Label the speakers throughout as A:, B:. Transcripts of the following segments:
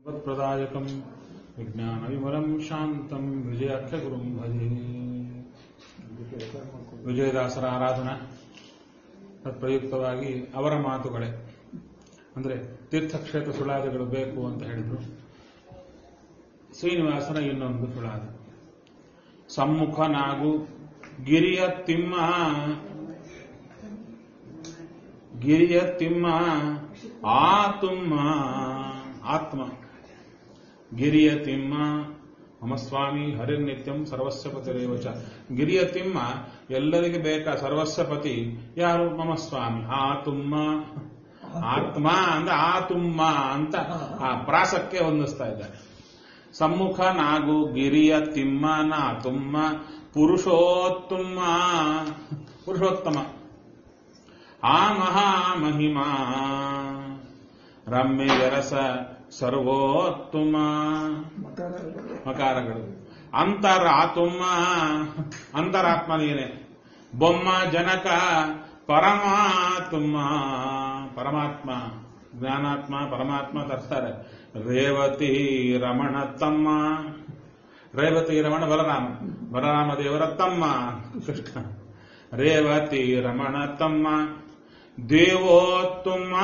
A: भगवत्प्रदायकम् विज्ञानविमलं शान्तं विजयाख्यगुरुं भजे ವಿಜಯದಾಸರ ಆರಾಧನಾ ತತ್ಪ್ರಯುಕ್ತವಾಗಿ ಅವರ ಮಾತುಗಳೇ ಅಂದರೆ ತೀರ್ಥಕ್ಷೇತ್ರ ಸುಳಾದಿಗಳು ಬೇಕು ಅಂತ ಹೇಳಿದ್ರು ಶ್ರೀನಿವಾಸನ ಇನ್ನೊಂದು ಸುಳಾದ ಸಮ್ಮುಖನಾಗು ಗಿರಿಯ ತಿಮ್ಮ ಗಿರಿಯ ತಿಮ್ಮ ಆತುಮ್ಮ ಆತ್ಮ ಗಿರಿಯ ತಿಮ್ಮ ಮಮ ಸ್ವಾಮಿ ಹರಿರ್ನಿತ್ಯಂ ಸರ್ವಸ್ವ ಪತಿರೇವಚ ಗಿರಿಯ ತಿಮ್ಮ ಎಲ್ಲರಿಗೆ ಬೇಕಾ ಸರ್ವಸ್ವ ಪತಿ ಯಾರು ಮಮ ಸ್ವಾಮಿ ಆ ತುಮ್ಮ ಆತ್ಮ ಅಂದ್ರೆ ಆ ತುಮ್ಮ ಅಂತ ಆ ಪ್ರಾಸಕ್ಕೆ ಹೊಂದಿಸ್ತಾ ಇದ್ದಾರೆ ಸಮ್ಮುಖ ನಾಗು ಗಿರಿಯ ತಿಮ್ಮ ನಾ ತುಮ್ಮ ಪುರುಷೋತ್ತಮ ಪುರುಷೋತ್ತಮ ಆ ಮಹಾಮಹಿಮಾ ರಮ್ಯ ರಸ ಸರ್ವೋತ್ತಮ ಮಕಾರಗಳು ಅಂತರಾತುಮ್ಮ ಅಂತರಾತ್ಮ ನೀನೆ ಬೊಮ್ಮ ಜನಕ ಪರಮಾತ್ಮ ಪರಮಾತ್ಮ ಜ್ಞಾನಾತ್ಮ ಪರಮಾತ್ಮ ತರ್ತಾರೆ ರೇವತಿ ರಮಣ ತಮ್ಮ ರೇವತಿ ರಮಣ ಬಲರಾಮ ಬಲರಾಮ ದೇವರ ತಮ್ಮ ಕೃಷ್ಣ ರೇವತಿ ರಮಣ ತಮ್ಮ ದೇವೋತ್ತಮ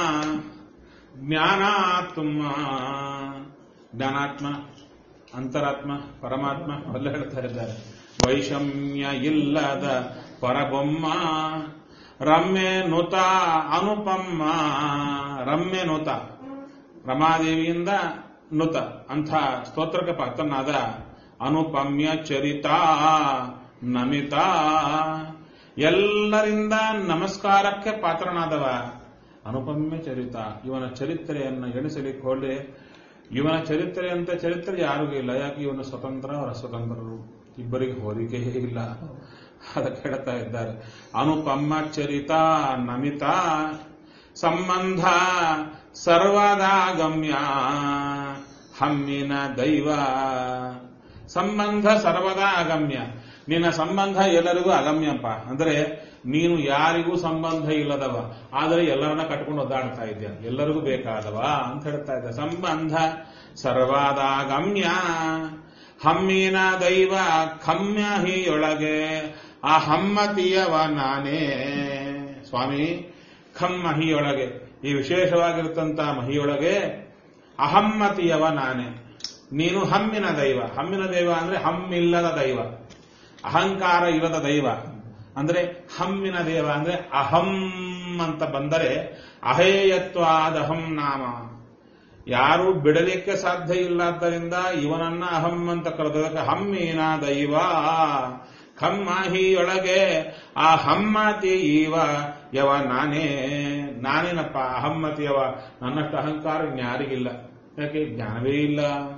A: ಜ್ಞಾನಾತ್ಮ ಜ್ಞಾನಾತ್ಮ ಅಂತರಾತ್ಮ ಪರಮಾತ್ಮ ಅವೆಲ್ಲ ಹೇಳ್ತಾ ಇದ್ದಾರೆ ವೈಷಮ್ಯ ಇಲ್ಲದ ಪರಬೊಮ್ಮ ರಮ್ಯ ನುತ ಅನುಪಮ್ಮ ರಮ್ಯ ನುತ ರಮಾದೇವಿಯಿಂದ ನುತ ಅಂಥ ಸ್ತೋತ್ರಕ್ಕೆ ಪಾತ್ರನಾದ ಅನುಪಮ್ಯ ಚರಿತ ನಮಿತ ಎಲ್ಲರಿಂದ ನಮಸ್ಕಾರಕ್ಕೆ ಪಾತ್ರನಾದವ ಅನುಪಮ್ಯ ಚರಿತ ಇವನ ಚರಿತ್ರೆಯನ್ನು ಎಣಿಸಲಿಕ್ಕೆ ಹೋದ್ರೆ ಇವನ ಚರಿತ್ರೆ ಅಂತ ಚರಿತ್ರೆ ಯಾರಿಗೂ ಇಲ್ಲ ಯಾಕೆ ಇವನು ಸ್ವತಂತ್ರ ಅವರ ಸ್ವತಂತ್ರರು ಇಬ್ಬರಿಗೆ ಹೋಲಿಕೆಯೇ ಇಲ್ಲ ಅದಕ್ಕೆ ಹೇಳ್ತಾ ಇದ್ದಾರೆ ಅನುಪಮ್ಮ ಚರಿತ ನಮಿತ ಸಂಬಂಧ ಸರ್ವದಾಗಮ್ಯ ಹಮ್ಮಿನ ದೈವ ಸಂಬಂಧ ಸರ್ವದಾ ಅಗಮ್ಯ ನಿನ್ನ ಸಂಬಂಧ ಎಲ್ಲರಿಗೂ ಅಗಮ್ಯಪ್ಪ ಅಂದ್ರೆ ನೀನು ಯಾರಿಗೂ ಸಂಬಂಧ ಇಲ್ಲದವ ಆದರೆ ಎಲ್ಲರನ್ನ ಕಟ್ಕೊಂಡು ಒದ್ದಾಡ್ತಾ ಇದ್ಯ ಎಲ್ಲರಿಗೂ ಬೇಕಾದವ ಅಂತ ಹೇಳ್ತಾ ಇದ್ದ ಸಂಬಂಧ ಸರ್ವಾದಾಗಮ್ಯ ಹಮ್ಮಿನ ದೈವ ಖಮ್ಯ ಹಿಯೊಳಗೆ ಆ ಹಮ್ಮತಿಯವ ನಾನೇ ಸ್ವಾಮಿ ಖಮ್ ಮಹಿಯೊಳಗೆ ಈ ವಿಶೇಷವಾಗಿರುತ್ತಂತ ಮಹಿಯೊಳಗೆ ಅಹಮ್ಮತಿಯವ ನಾನೇ ನೀನು ಹಮ್ಮಿನ ದೈವ ಹಮ್ಮಿನ ದೈವ ಅಂದ್ರೆ ಹಮ್ಮಿಲ್ಲದ ದೈವ ಅಹಂಕಾರ ಇಲ್ಲದ ದೈವ ಅಂದ್ರೆ ಹಮ್ಮಿನ ದೇವ ಅಂದ್ರೆ ಅಹಂ ಅಂತ ಬಂದರೆ ಅಹೇಯತ್ವಾದ ಅಹಂ ನಾಮ ಯಾರು ಬಿಡಲಿಕ್ಕೆ ಸಾಧ್ಯ ಇಲ್ಲದ್ದರಿಂದ ಇವನನ್ನ ಅಹಂ ಅಂತ ಕರೆದಕ್ಕೆ ಹಮ್ಮಿನ ದೈವ ಖಮ್ಮಾಹಿಯೊಳಗೆ ಆ ಹಮ್ಮತಿ ಇವ ಯವ ನಾನೇ ನಾನೇನಪ್ಪ ಅಹಮ್ಮತಿಯವ ನನ್ನಷ್ಟು ಅಹಂಕಾರ ಜ್ಞಾರಿಗಿಲ್ಲ ಯಾಕೆ ಜ್ಞಾನವೇ ಇಲ್ಲ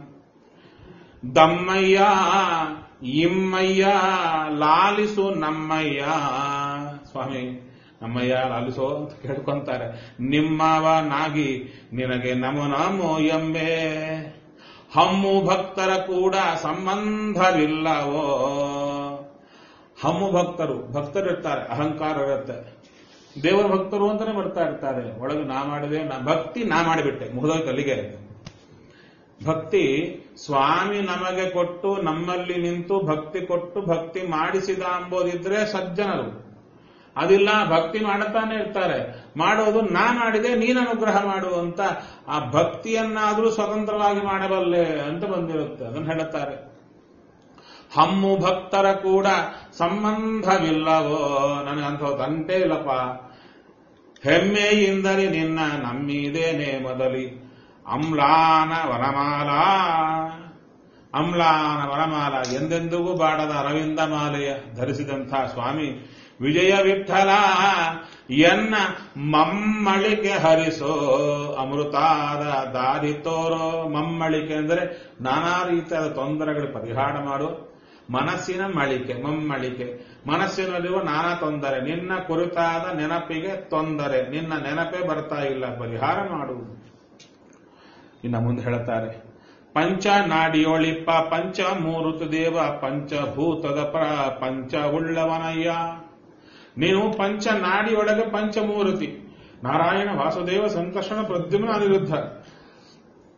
A: ದಮ್ಮಯ್ಯ ಇಮ್ಮಯ್ಯ ಲಾಲಿಸು ನಮ್ಮಯ್ಯ ಸ್ವಾಮಿ ನಮ್ಮಯ್ಯ ಲಾಲಿಸೋ ಅಂತ ಕೇಳ್ಕೊಂತಾರೆ ನಿಮ್ಮವ ನಾಗಿ ನಿನಗೆ ನಮೋ ನಮೋ ಎಂಬೆ ಹಮ್ಮು ಭಕ್ತರ ಕೂಡ ಸಂಬಂಧವಿಲ್ಲವೋ ಹಮ್ಮು ಭಕ್ತರು ಭಕ್ತರು ಇರ್ತಾರೆ ಅಹಂಕಾರ ಇರುತ್ತೆ ದೇವರ ಭಕ್ತರು ಅಂತಾನೆ ಬರ್ತಾ ಇರ್ತಾರೆ ಒಳಗೆ ನಾ ಮಾಡಿದೆ ನಾ ಭಕ್ತಿ ನಾ ಮಾಡಿಬಿಟ್ಟೆ ಮುಗಿದೋಯ್ತು ಅಲ್ಲಿಗೆ ಭಕ್ತಿ ಸ್ವಾಮಿ ನಮಗೆ ಕೊಟ್ಟು ನಮ್ಮಲ್ಲಿ ನಿಂತು ಭಕ್ತಿ ಕೊಟ್ಟು ಭಕ್ತಿ ಮಾಡಿಸಿದ ಅಂಬೋದಿದ್ರೆ ಸಜ್ಜನರು ಅದಿಲ್ಲ ಭಕ್ತಿ ಮಾಡುತ್ತಾನೆ ಇರ್ತಾರೆ ಮಾಡೋದು ನಾ ಮಾಡಿದೆ ನೀನು ಅನುಗ್ರಹ ಮಾಡು ಅಂತ ಆ ಭಕ್ತಿಯನ್ನಾದರೂ ಸ್ವತಂತ್ರವಾಗಿ ಮಾಡಬಲ್ಲೆ ಅಂತ ಬಂದಿರುತ್ತೆ ಅದನ್ನು ಹೇಳುತ್ತಾರೆ ಹಮ್ಮು ಭಕ್ತರ ಕೂಡ ಸಂಬಂಧವಿಲ್ಲವೋ ನನಗಂಥ ತಂಟೆ ಇಲ್ಲಪ್ಪ ಹೆಮ್ಮೆಯಿಂದಲೇ ನಿನ್ನ ನಮ್ಮಿದೇನೆ ಮೊದಲಿ ಅಮ್ಲಾನ ವರಮಾಲ ಅಮ್ಲಾನ ವರಮಾಲ ಎಂದೆಂದಿಗೂ ಬಾಡದ ಅರವಿಂದ ಮಾಲೆಯ ಧರಿಸಿದಂಥ ಸ್ವಾಮಿ ವಿಜಯ ವಿಠಲ ಎನ್ನ ಮಮ್ಮಳಿಕೆ ಹರಿಸೋ ಅಮೃತಾದ ದಾರಿ ತೋರೋ ಮಮ್ಮಳಿಕೆ ಅಂದರೆ ನಾನಾ ರೀತಿಯಾದ ತೊಂದರೆಗಳು ಪರಿಹಾರ ಮಾಡು ಮನಸ್ಸಿನ ಮಳಿಕೆ ಮಮ್ಮಳಿಕೆ ಮನಸ್ಸಿನಲ್ಲಿರುವ ನಾನಾ ತೊಂದರೆ ನಿನ್ನ ಕುರಿತಾದ ನೆನಪಿಗೆ ತೊಂದರೆ ನಿನ್ನ ನೆನಪೇ ಬರ್ತಾ ಇಲ್ಲ ಪರಿಹಾರ ಮಾಡುವುದು ಇನ್ನು ಮುಂದೆ ಹೇಳುತ್ತಾರೆ ಪಂಚ ನಾಡಿಯೊಳಿಪ್ಪ ಪಂಚ ಮೂರುತ ದೇವ ಪಂಚಭೂತದ ಪ್ರ ಪಂಚ ಉಳ್ಳವನಯ್ಯ ನೀನು ಪಂಚ ನಾಡಿಯೊಳಗೆ ಪಂಚಮೂರ್ತಿ ನಾರಾಯಣ ವಾಸುದೇವ ಸಂಕರ್ಷಣ ಪ್ರದ್ಯುಮ್ನ ಅನಿರುದ್ಧ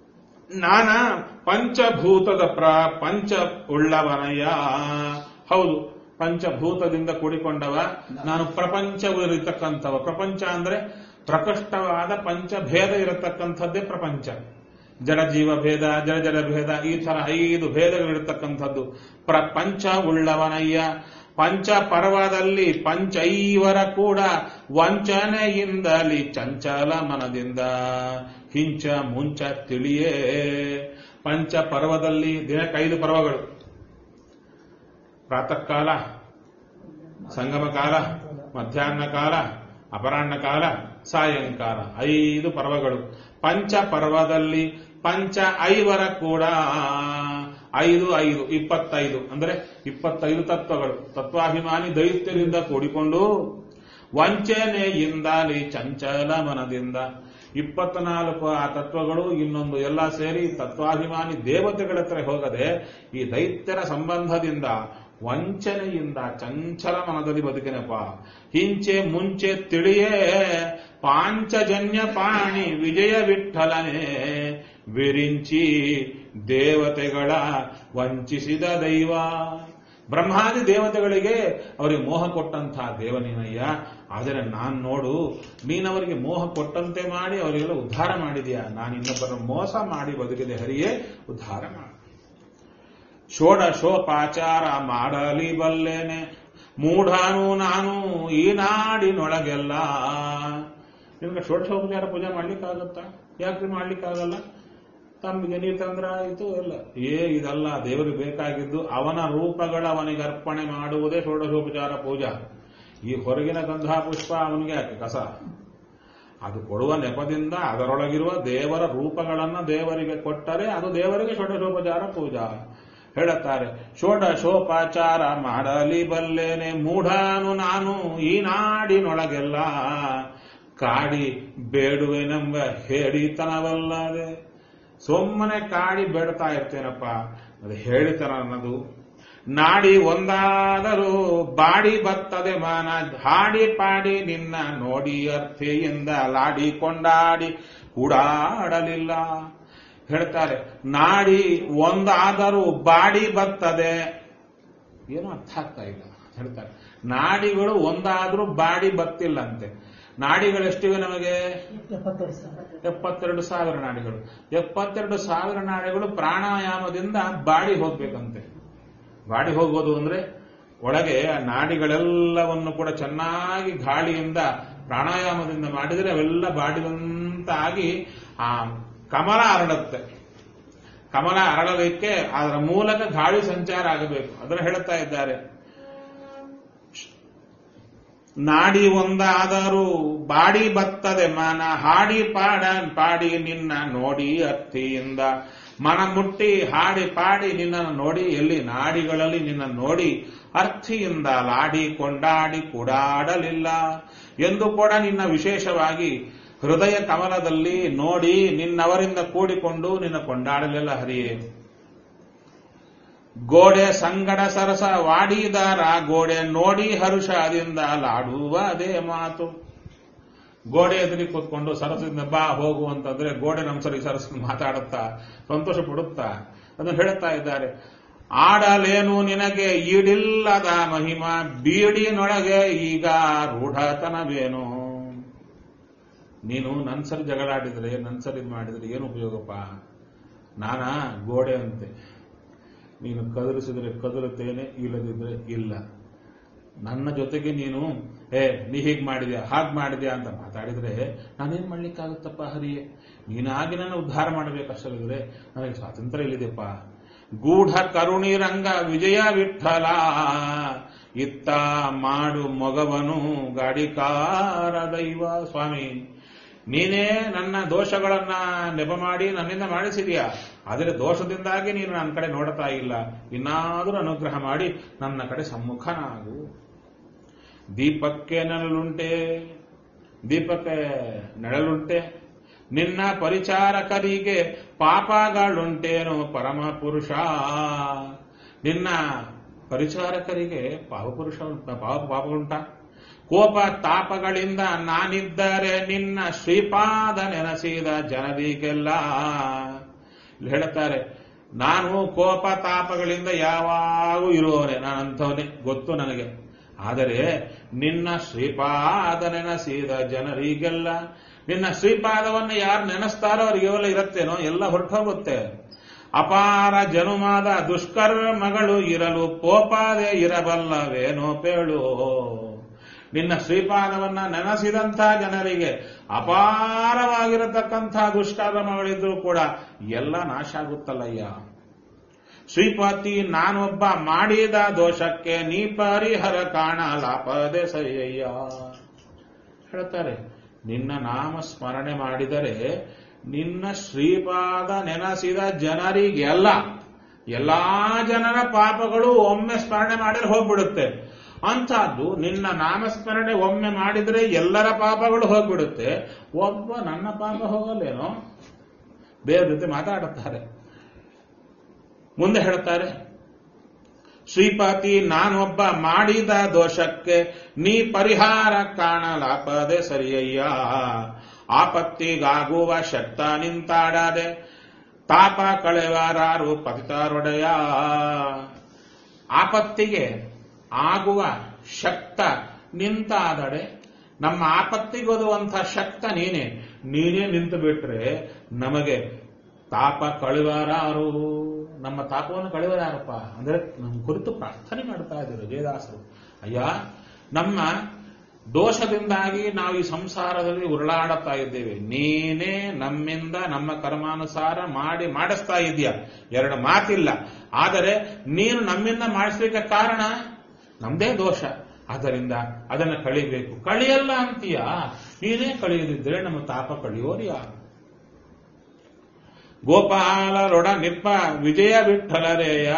A: ನಾನ ಪಂಚಭೂತದ ಪ್ರ ಪಂಚ ಉಳ್ಳವನಯ್ಯ ಹೌದು ಪಂಚಭೂತದಿಂದ ಕೂಡಿಕೊಂಡವ ನಾನು ಪ್ರಪಂಚವಿರತಕ್ಕಂಥವ ಪ್ರಪಂಚ ಅಂದ್ರೆ ಪ್ರಕೃಷ್ಟವಾದ ಪಂಚಭೇದ ಇರತಕ್ಕಂಥದ್ದೇ ಪ್ರಪಂಚ ಜಡ ಜೀವ ಭೇದ ಜಡ ಜಡ ಭೇದ ಈ ತರ ಐದು ಭೇದಗಳಿರತಕ್ಕಂಥದ್ದು ಪ್ರಪಂಚ ಉಳ್ಳವನಯ್ಯ ಪಂಚ ಪರ್ವದಲ್ಲಿ ಪಂಚೈವರ ಕೂಡ ವಂಚನೆಯಿಂದಲಿ ಚಂಚಲ ಮನದಿಂದ ಹಿಂಚ ಮುಂಚ ತಿಳಿಯೇ ಪಂಚ ಪರ್ವದಲ್ಲಿ ದಿನಕ್ಕೈದು ಪರ್ವಗಳು ಪ್ರಾತಃ ಕಾಲ ಸಂಗಮ ಕಾಲ ಮಧ್ಯಾಹ್ನ ಕಾಲ ಅಪರಾಹ್ನ ಕಾಲ ಸಾಯಂಕಾಲ ಐದು ಪರ್ವಗಳು ಪಂಚ ಪರ್ವದಲ್ಲಿ ಪಂಚ ಐವರ ಕೂಡ ಐದು ಐದು ಇಪ್ಪತ್ತೈದು ಅಂದ್ರೆ ಇಪ್ಪತ್ತೈದು ತತ್ವಗಳು ತತ್ವಾಭಿಮಾನಿ ದೈತ್ಯರಿಂದ ಕೂಡಿಕೊಂಡು ವಂಚನೆಯಿಂದಲಿ ಚಂಚಲ ಮನದಿಂದ ಇಪ್ಪತ್ನಾಲ್ಕು ಆ ತತ್ವಗಳು ಇನ್ನೊಂದು ಎಲ್ಲ ಸೇರಿ ತತ್ವಾಭಿಮಾನಿ ದೇವತೆಗಳ ಹತ್ರ ಹೋಗದೆ ಈ ದೈತ್ಯರ ಸಂಬಂಧದಿಂದ ವಂಚನೆಯಿಂದ ಚಂಚಲ ಮನದಲ್ಲಿ ಬದುಕಿನಪ್ಪ ಹಿಂಚೆ ಮುಂಚೆ ತಿಳಿಯೇ ಪಾಂಚಜನ್ಯ ಪಾಣಿ ವಿಜಯ ವಿಠಲನೆ ವಿರಿಂಚಿ ದೇವತೆಗಳ ವಂಚಿಸಿದ ದೈವ ಬ್ರಹ್ಮಾದಿ ದೇವತೆಗಳಿಗೆ ಅವರಿಗೆ ಮೋಹ ಕೊಟ್ಟಂತಹ ದೇವನಿನಯ್ಯ ಆದರೆ ನಾನ್ ನೋಡು ನೀನವರಿಗೆ ಮೋಹ ಕೊಟ್ಟಂತೆ ಮಾಡಿ ಅವರಿಗೆಲ್ಲ ಉದ್ಧಾರ ಮಾಡಿದೀಯ ನಾನು ಇನ್ನೊಬ್ಬರ ಮೋಸ ಮಾಡಿ ಬದುಕಿದೆ ಹರಿಯೇ ಉದ್ಧಾರ ಮಾಡಿ ಷೋಡಶೋಪಾಚಾರ ಮಾಡಲಿ ಬಲ್ಲೇನೆ ಮೂಢಾನು ನಾನು ಈ ನಾಡಿನೊಳಗೆಲ್ಲ ನಿಮ್ಗೆ ಷೋಡಶೋಪಚಾರ ಪೂಜೆ ಮಾಡ್ಲಿಕ್ಕಾಗತ್ತಾ ಯಾಕ್ರಿ ಮಾಡ್ಲಿಕ್ಕಾಗಲ್ಲ ತಮ್ಮಿಗೆ ನೀರು ತಂದ್ರ ಆಯಿತು ಎಲ್ಲ ಏ ಇದಲ್ಲ ದೇವರಿಗೆ ಬೇಕಾಗಿದ್ದು ಅವನ ರೂಪಗಳ ಅವನಿಗೆ ಅರ್ಪಣೆ ಮಾಡುವುದೇ ಷೋಡಶೋಪಚಾರ ಪೂಜಾ ಈ ಹೊರಗಿನ ಗಂಧ ಪುಷ್ಪ ಅವನಿಗೆ ಯಾಕೆ ಕಸ ಅದು ಕೊಡುವ ನೆಪದಿಂದ ಅದರೊಳಗಿರುವ ದೇವರ ರೂಪಗಳನ್ನ ದೇವರಿಗೆ ಕೊಟ್ಟರೆ ಅದು ದೇವರಿಗೆ ಷೋಡಶೋಪಚಾರ ಪೂಜಾ ಹೇಳುತ್ತಾರೆ ಷೋಡಶೋಪಚಾರ ಮಾಡಲಿ ಬಲ್ಲೇನೆ ಮೂಢಾನು ನಾನು ಈ ನಾಡಿನೊಳಗೆಲ್ಲ ಕಾಡಿ ಬೇಡುವೆನೆಂಬ ಹೇಳಿತನವಲ್ಲದೆ ಸುಮ್ಮನೆ ಕಾಡಿ ಬೇಡ್ತಾ ಇರ್ತೇನಪ್ಪ ಅದು ಹೇಳಿತನ ಅನ್ನೋದು ನಾಡಿ ಒಂದಾದರೂ ಬಾಡಿ ಬರ್ತದೆ ಮಾನ ಹಾಡಿ ಪಾಡಿ ನಿನ್ನ ನೋಡಿ ಅರ್ಥೆಯಿಂದ ಲಾಡಿ ಕೊಂಡಾಡಿ ಕೂಡಾಡಲಿಲ್ಲ ಹೇಳ್ತಾರೆ ನಾಡಿ ಒಂದಾದರೂ ಬಾಡಿ ಬರ್ತದೆ ಏನೂ ಅರ್ಥ ಆಗ್ತಾ ಇಲ್ಲ ಹೇಳ್ತಾರೆ ನಾಡಿಗಳು ಒಂದಾದರೂ ಬಾಡಿ ಬತ್ತಿಲ್ಲಂತೆ ನಾಡಿಗಳು ಎಷ್ಟಿವೆ ನಮಗೆ
B: ಎಪ್ಪತ್ತೆರಡು ಸಾವಿರ
A: ಎಪ್ಪತ್ತೆರಡು ಸಾವಿರ ನಾಡಿಗಳು ಎಪ್ಪತ್ತೆರಡು ಸಾವಿರ ನಾಡಿಗಳು ಪ್ರಾಣಾಯಾಮದಿಂದ ಬಾಡಿ ಹೋಗ್ಬೇಕಂತೆ ಬಾಡಿ ಹೋಗೋದು ಅಂದ್ರೆ ಒಳಗೆ ಆ ನಾಡಿಗಳೆಲ್ಲವನ್ನು ಕೂಡ ಚೆನ್ನಾಗಿ ಗಾಳಿಯಿಂದ ಪ್ರಾಣಾಯಾಮದಿಂದ ಮಾಡಿದರೆ ಅವೆಲ್ಲ ಬಾಡಿದಂತ ಆಗಿ ಆ ಕಮಲ ಅರಳುತ್ತೆ ಕಮಲ ಅರಳಲಿಕ್ಕೆ ಅದರ ಮೂಲಕ ಗಾಳಿ ಸಂಚಾರ ಆಗಬೇಕು ಅದನ್ನು ಹೇಳುತ್ತಾ ಇದ್ದಾರೆ ನಾಡಿ ಒಂದಾದರೂ ಬಾಡಿ ಬರ್ತದೆ ಮನ ಹಾಡಿ ಪಾಡ ಪಾಡಿ ನಿನ್ನ ನೋಡಿ ಅರ್ಥಿಯಿಂದ ಮನ ಮುಟ್ಟಿ ಹಾಡಿ ಪಾಡಿ ನಿನ್ನನ್ನು ನೋಡಿ ಎಲ್ಲಿ ನಾಡಿಗಳಲ್ಲಿ ನಿನ್ನ ನೋಡಿ ಅರ್ಥಿಯಿಂದ ಲಾಡಿ ಕೊಂಡಾಡಿ ಕೂಡಾಡಲಿಲ್ಲ ಎಂದು ಕೂಡ ನಿನ್ನ ವಿಶೇಷವಾಗಿ ಹೃದಯ ಕಮಲದಲ್ಲಿ ನೋಡಿ ನಿನ್ನವರಿಂದ ಕೂಡಿಕೊಂಡು ನಿನ್ನ ಕೊಂಡಾಡಲಿಲ್ಲ ಹರಿಯೇ ಗೋಡೆ ಸಂಗಡ ಸರಸ ವಾಡಿದಾರ ಗೋಡೆ ನೋಡಿ ಹರುಷದಿಂದ ಲಾಡುವ ಅದೇ ಮಾತು ಗೋಡೆ ಎದುರಿ ಕೂತ್ಕೊಂಡು ಸರಸದಿಂದ ಬಾ ಹೋಗು ಅಂತಂದ್ರೆ ಗೋಡೆ ನಮ್ಮ ಸರಿ ಸರಸ್ ಮಾತಾಡುತ್ತಾ ಸಂತೋಷ ಪಡುತ್ತಾ ಅದನ್ನು ಹೇಳುತ್ತಾ ಇದ್ದಾರೆ ಆಡಲೇನು ನಿನಗೆ ಈಡಿಲ್ಲದ ಮಹಿಮ ಬೀಡಿನೊಳಗೆ ಈಗ ರೂಢತನವೇನು ನೀನು ನನ್ ಸರಿ ಜಗಳಾಡಿದ್ರೆ ನನ್ ಸರಿ ಇದು ಮಾಡಿದ್ರೆ ಏನು ಉಪಯೋಗಪ್ಪ ನಾನಾ ಗೋಡೆ ಅಂತೆ ನೀನು ಕದಲಿಸಿದ್ರೆ ಕದಲುತ್ತೇನೆ ಇಲ್ಲದಿದ್ರೆ ಇಲ್ಲ ನನ್ನ ಜೊತೆಗೆ ನೀನು ಏ ನೀ ಹೀಗ್ ಮಾಡಿದ್ಯಾ ಹಾಗ್ ಮಾಡಿದ್ಯಾ ಅಂತ ಮಾತಾಡಿದ್ರೆ ನಾನೇನ್ ಮಾಡ್ಲಿಕ್ಕಾಗುತ್ತಪ್ಪ ಹರಿಯೇ ನೀನಾಗಿ ನನ್ನ ಉದ್ಧಾರ ಮಾಡಬೇಕಷ್ಟಲ್ಲಿದ್ರೆ ನನಗೆ ಸ್ವಾತಂತ್ರ್ಯ ಇಲ್ಲಿದೆಪ್ಪ ಗೂಢ ಕರುಣಿ ರಂಗ ವಿಜಯ ವಿಠಲ ಇತ್ತ ಮಾಡು ಮೊಗವನು ಗಾಡಿಕಾರ ದೈವ ಸ್ವಾಮಿ ನೀನೇ ನನ್ನ ದೋಷಗಳನ್ನ ನೆಪ ಮಾಡಿ ನನ್ನಿಂದ ಮಾಡಿಸಿದೀಯಾ ಆದರೆ ದೋಷದಿಂದಾಗಿ ನೀನು ನನ್ನ ಕಡೆ ನೋಡ್ತಾ ಇಲ್ಲ ಇನ್ನಾದರೂ ಅನುಗ್ರಹ ಮಾಡಿ ನನ್ನ ಕಡೆ ಸಮ್ಮುಖನಾಗು ದೀಪಕ್ಕೆ ನೆರಳುಂಟೆ ದೀಪಕ್ಕೆ ನೆರಳುಂಟೆ ನಿನ್ನ ಪರಿಚಾರಕರಿಗೆ ಪಾಪಗಳುಂಟೇನು ಪರಮ ಪುರುಷ ನಿನ್ನ ಪರಿಚಾರಕರಿಗೆ ಪಾಪಪುರುಷ ಉಂಟ- ಪಾಪ ಪಾಪಗಳುಂಟ ಕೋಪ ತಾಪಗಳಿಂದ ನಾನಿದ್ದರೆ ನಿನ್ನ ಶ್ರೀಪಾದ ನೆನಸಿದ ಜನರಿಗೆಲ್ಲ ಇಲ್ಲಿ ಹೇಳುತ್ತಾರೆ ನಾನು ಕೋಪ ತಾಪಗಳಿಂದ ಯಾವಾಗೂ ಇರುವವನೇ ನಾನಂಥವನೇ ಗೊತ್ತು ನನಗೆ ಆದರೆ ನಿನ್ನ ಶ್ರೀಪಾದ ನೆನಸಿದ ಜನರಿಗೆಲ್ಲ ನಿನ್ನ ಶ್ರೀಪಾದವನ್ನು ಯಾರು ನೆನೆಸ್ತಾರೋ ಅವ್ರಿಗೆಲ್ಲ ಇರತ್ತೇನೋ ಎಲ್ಲ ಹೊರಟೋಗುತ್ತೆ ಅಪಾರ ಜನುಮಾದ ದುಷ್ಕರ್ಮಗಳು ಇರಲು ಪೋಪಾದೆ ಇರಬಲ್ಲವೇನೋ ಪೇಳು ನಿನ್ನ ಶ್ರೀಪಾದವನ್ನ ನೆನೆಸಿದಂಥ ಜನರಿಗೆ ಅಪಾರವಾಗಿರತಕ್ಕಂಥ ದುಷ್ಕರ್ಮಗಳಿದ್ರೂ ಕೂಡ ಎಲ್ಲ ನಾಶ ಆಗುತ್ತಲ್ಲಯ್ಯ ಶ್ರೀಪತಿ ನಾನೊಬ್ಬ ಮಾಡಿದ ದೋಷಕ್ಕೆ ನೀ ಪರಿಹರ ಕಾಣಲಾಪದೆ ಸಯ್ಯಯ್ಯ ಹೇಳ್ತಾರೆ ನಿನ್ನ ನಾಮ ಸ್ಮರಣೆ ಮಾಡಿದರೆ ನಿನ್ನ ಶ್ರೀಪಾದ ನೆನೆಸಿದ ಜನರಿಗೆಲ್ಲ ಎಲ್ಲಾ ಜನರ ಪಾಪಗಳು ಒಮ್ಮೆ ಸ್ಮರಣೆ ಮಾಡಿದ್ರೆ ಹೋಗ್ಬಿಡುತ್ತೆ ಅಂಥದ್ದು ನಿನ್ನ ನಾಮಸ್ಮರಣೆ ಒಮ್ಮೆ ಮಾಡಿದ್ರೆ ಎಲ್ಲರ ಪಾಪಗಳು ಹೋಗ್ಬಿಡುತ್ತೆ ಒಬ್ಬ ನನ್ನ ಪಾಪ ಹೋಗಲ್ಲೇನೋ ದೇವ್ರ ಜೊತೆ ಮಾತಾಡುತ್ತಾರೆ ಮುಂದೆ ಹೇಳ್ತಾರೆ ಶ್ರೀಪತಿ ನಾನೊಬ್ಬ ಮಾಡಿದ ದೋಷಕ್ಕೆ ನೀ ಪರಿಹಾರ ಕಾಣಲಾಪದೆ ಸರಿಯಯ್ಯ ಆಪತ್ತಿಗಾಗುವ ಶಕ್ತ ನಿಂತಾಡದೆ ತಾಪ ಕಳೆವಾರಾರು ಪತಿತಾರೊಡೆಯ ಆಪತ್ತಿಗೆ ಆಗುವ ಶಕ್ತ ನಿಂತಾದಡೆ ನಮ್ಮ ಆಪತ್ತಿಗೊದುವಂಥ ಶಕ್ತ ನೀನೇ ನೀನೇ ನಿಂತು ಬಿಟ್ರೆ ನಮಗೆ ತಾಪ ಕಳೆವಾರಾರು ನಮ್ಮ ತಾಪವನ್ನು ಕಳೆವರಾರಪ್ಪ ಅಂದ್ರೆ ನಮ್ಮ ಕುರಿತು ಪ್ರಾರ್ಥನೆ ಮಾಡ್ತಾ ಇದ್ರು ಜಯದಾಸರು ಅಯ್ಯ ನಮ್ಮ ದೋಷದಿಂದಾಗಿ ನಾವು ಈ ಸಂಸಾರದಲ್ಲಿ ಉರುಳಾಡುತ್ತಾ ಇದ್ದೇವೆ ನೀನೇ ನಮ್ಮಿಂದ ನಮ್ಮ ಕರ್ಮಾನುಸಾರ ಮಾಡಿ ಮಾಡಿಸ್ತಾ ಇದೆಯಾ ಎರಡು ಮಾತಿಲ್ಲ ಆದರೆ ನೀನು ನಮ್ಮಿಂದ ಮಾಡಿಸ್ಲಿಕ್ಕೆ ಕಾರಣ ನಮ್ದೇ ದೋಷ ಆದ್ದರಿಂದ ಅದನ್ನ ಕಳಿಬೇಕು ಕಳಿಯಲ್ಲ ಅಂತೀಯ ನೀನೇ ಕಳೆಯದಿದ್ರೆ ನಮ್ಮ ತಾಪ ಕಳಿಯೋರು ಯಾರು ಗೋಪಾಲರೊಡ ನಿಪ್ಪ ವಿಜಯ ವಿಠಲರೇಯ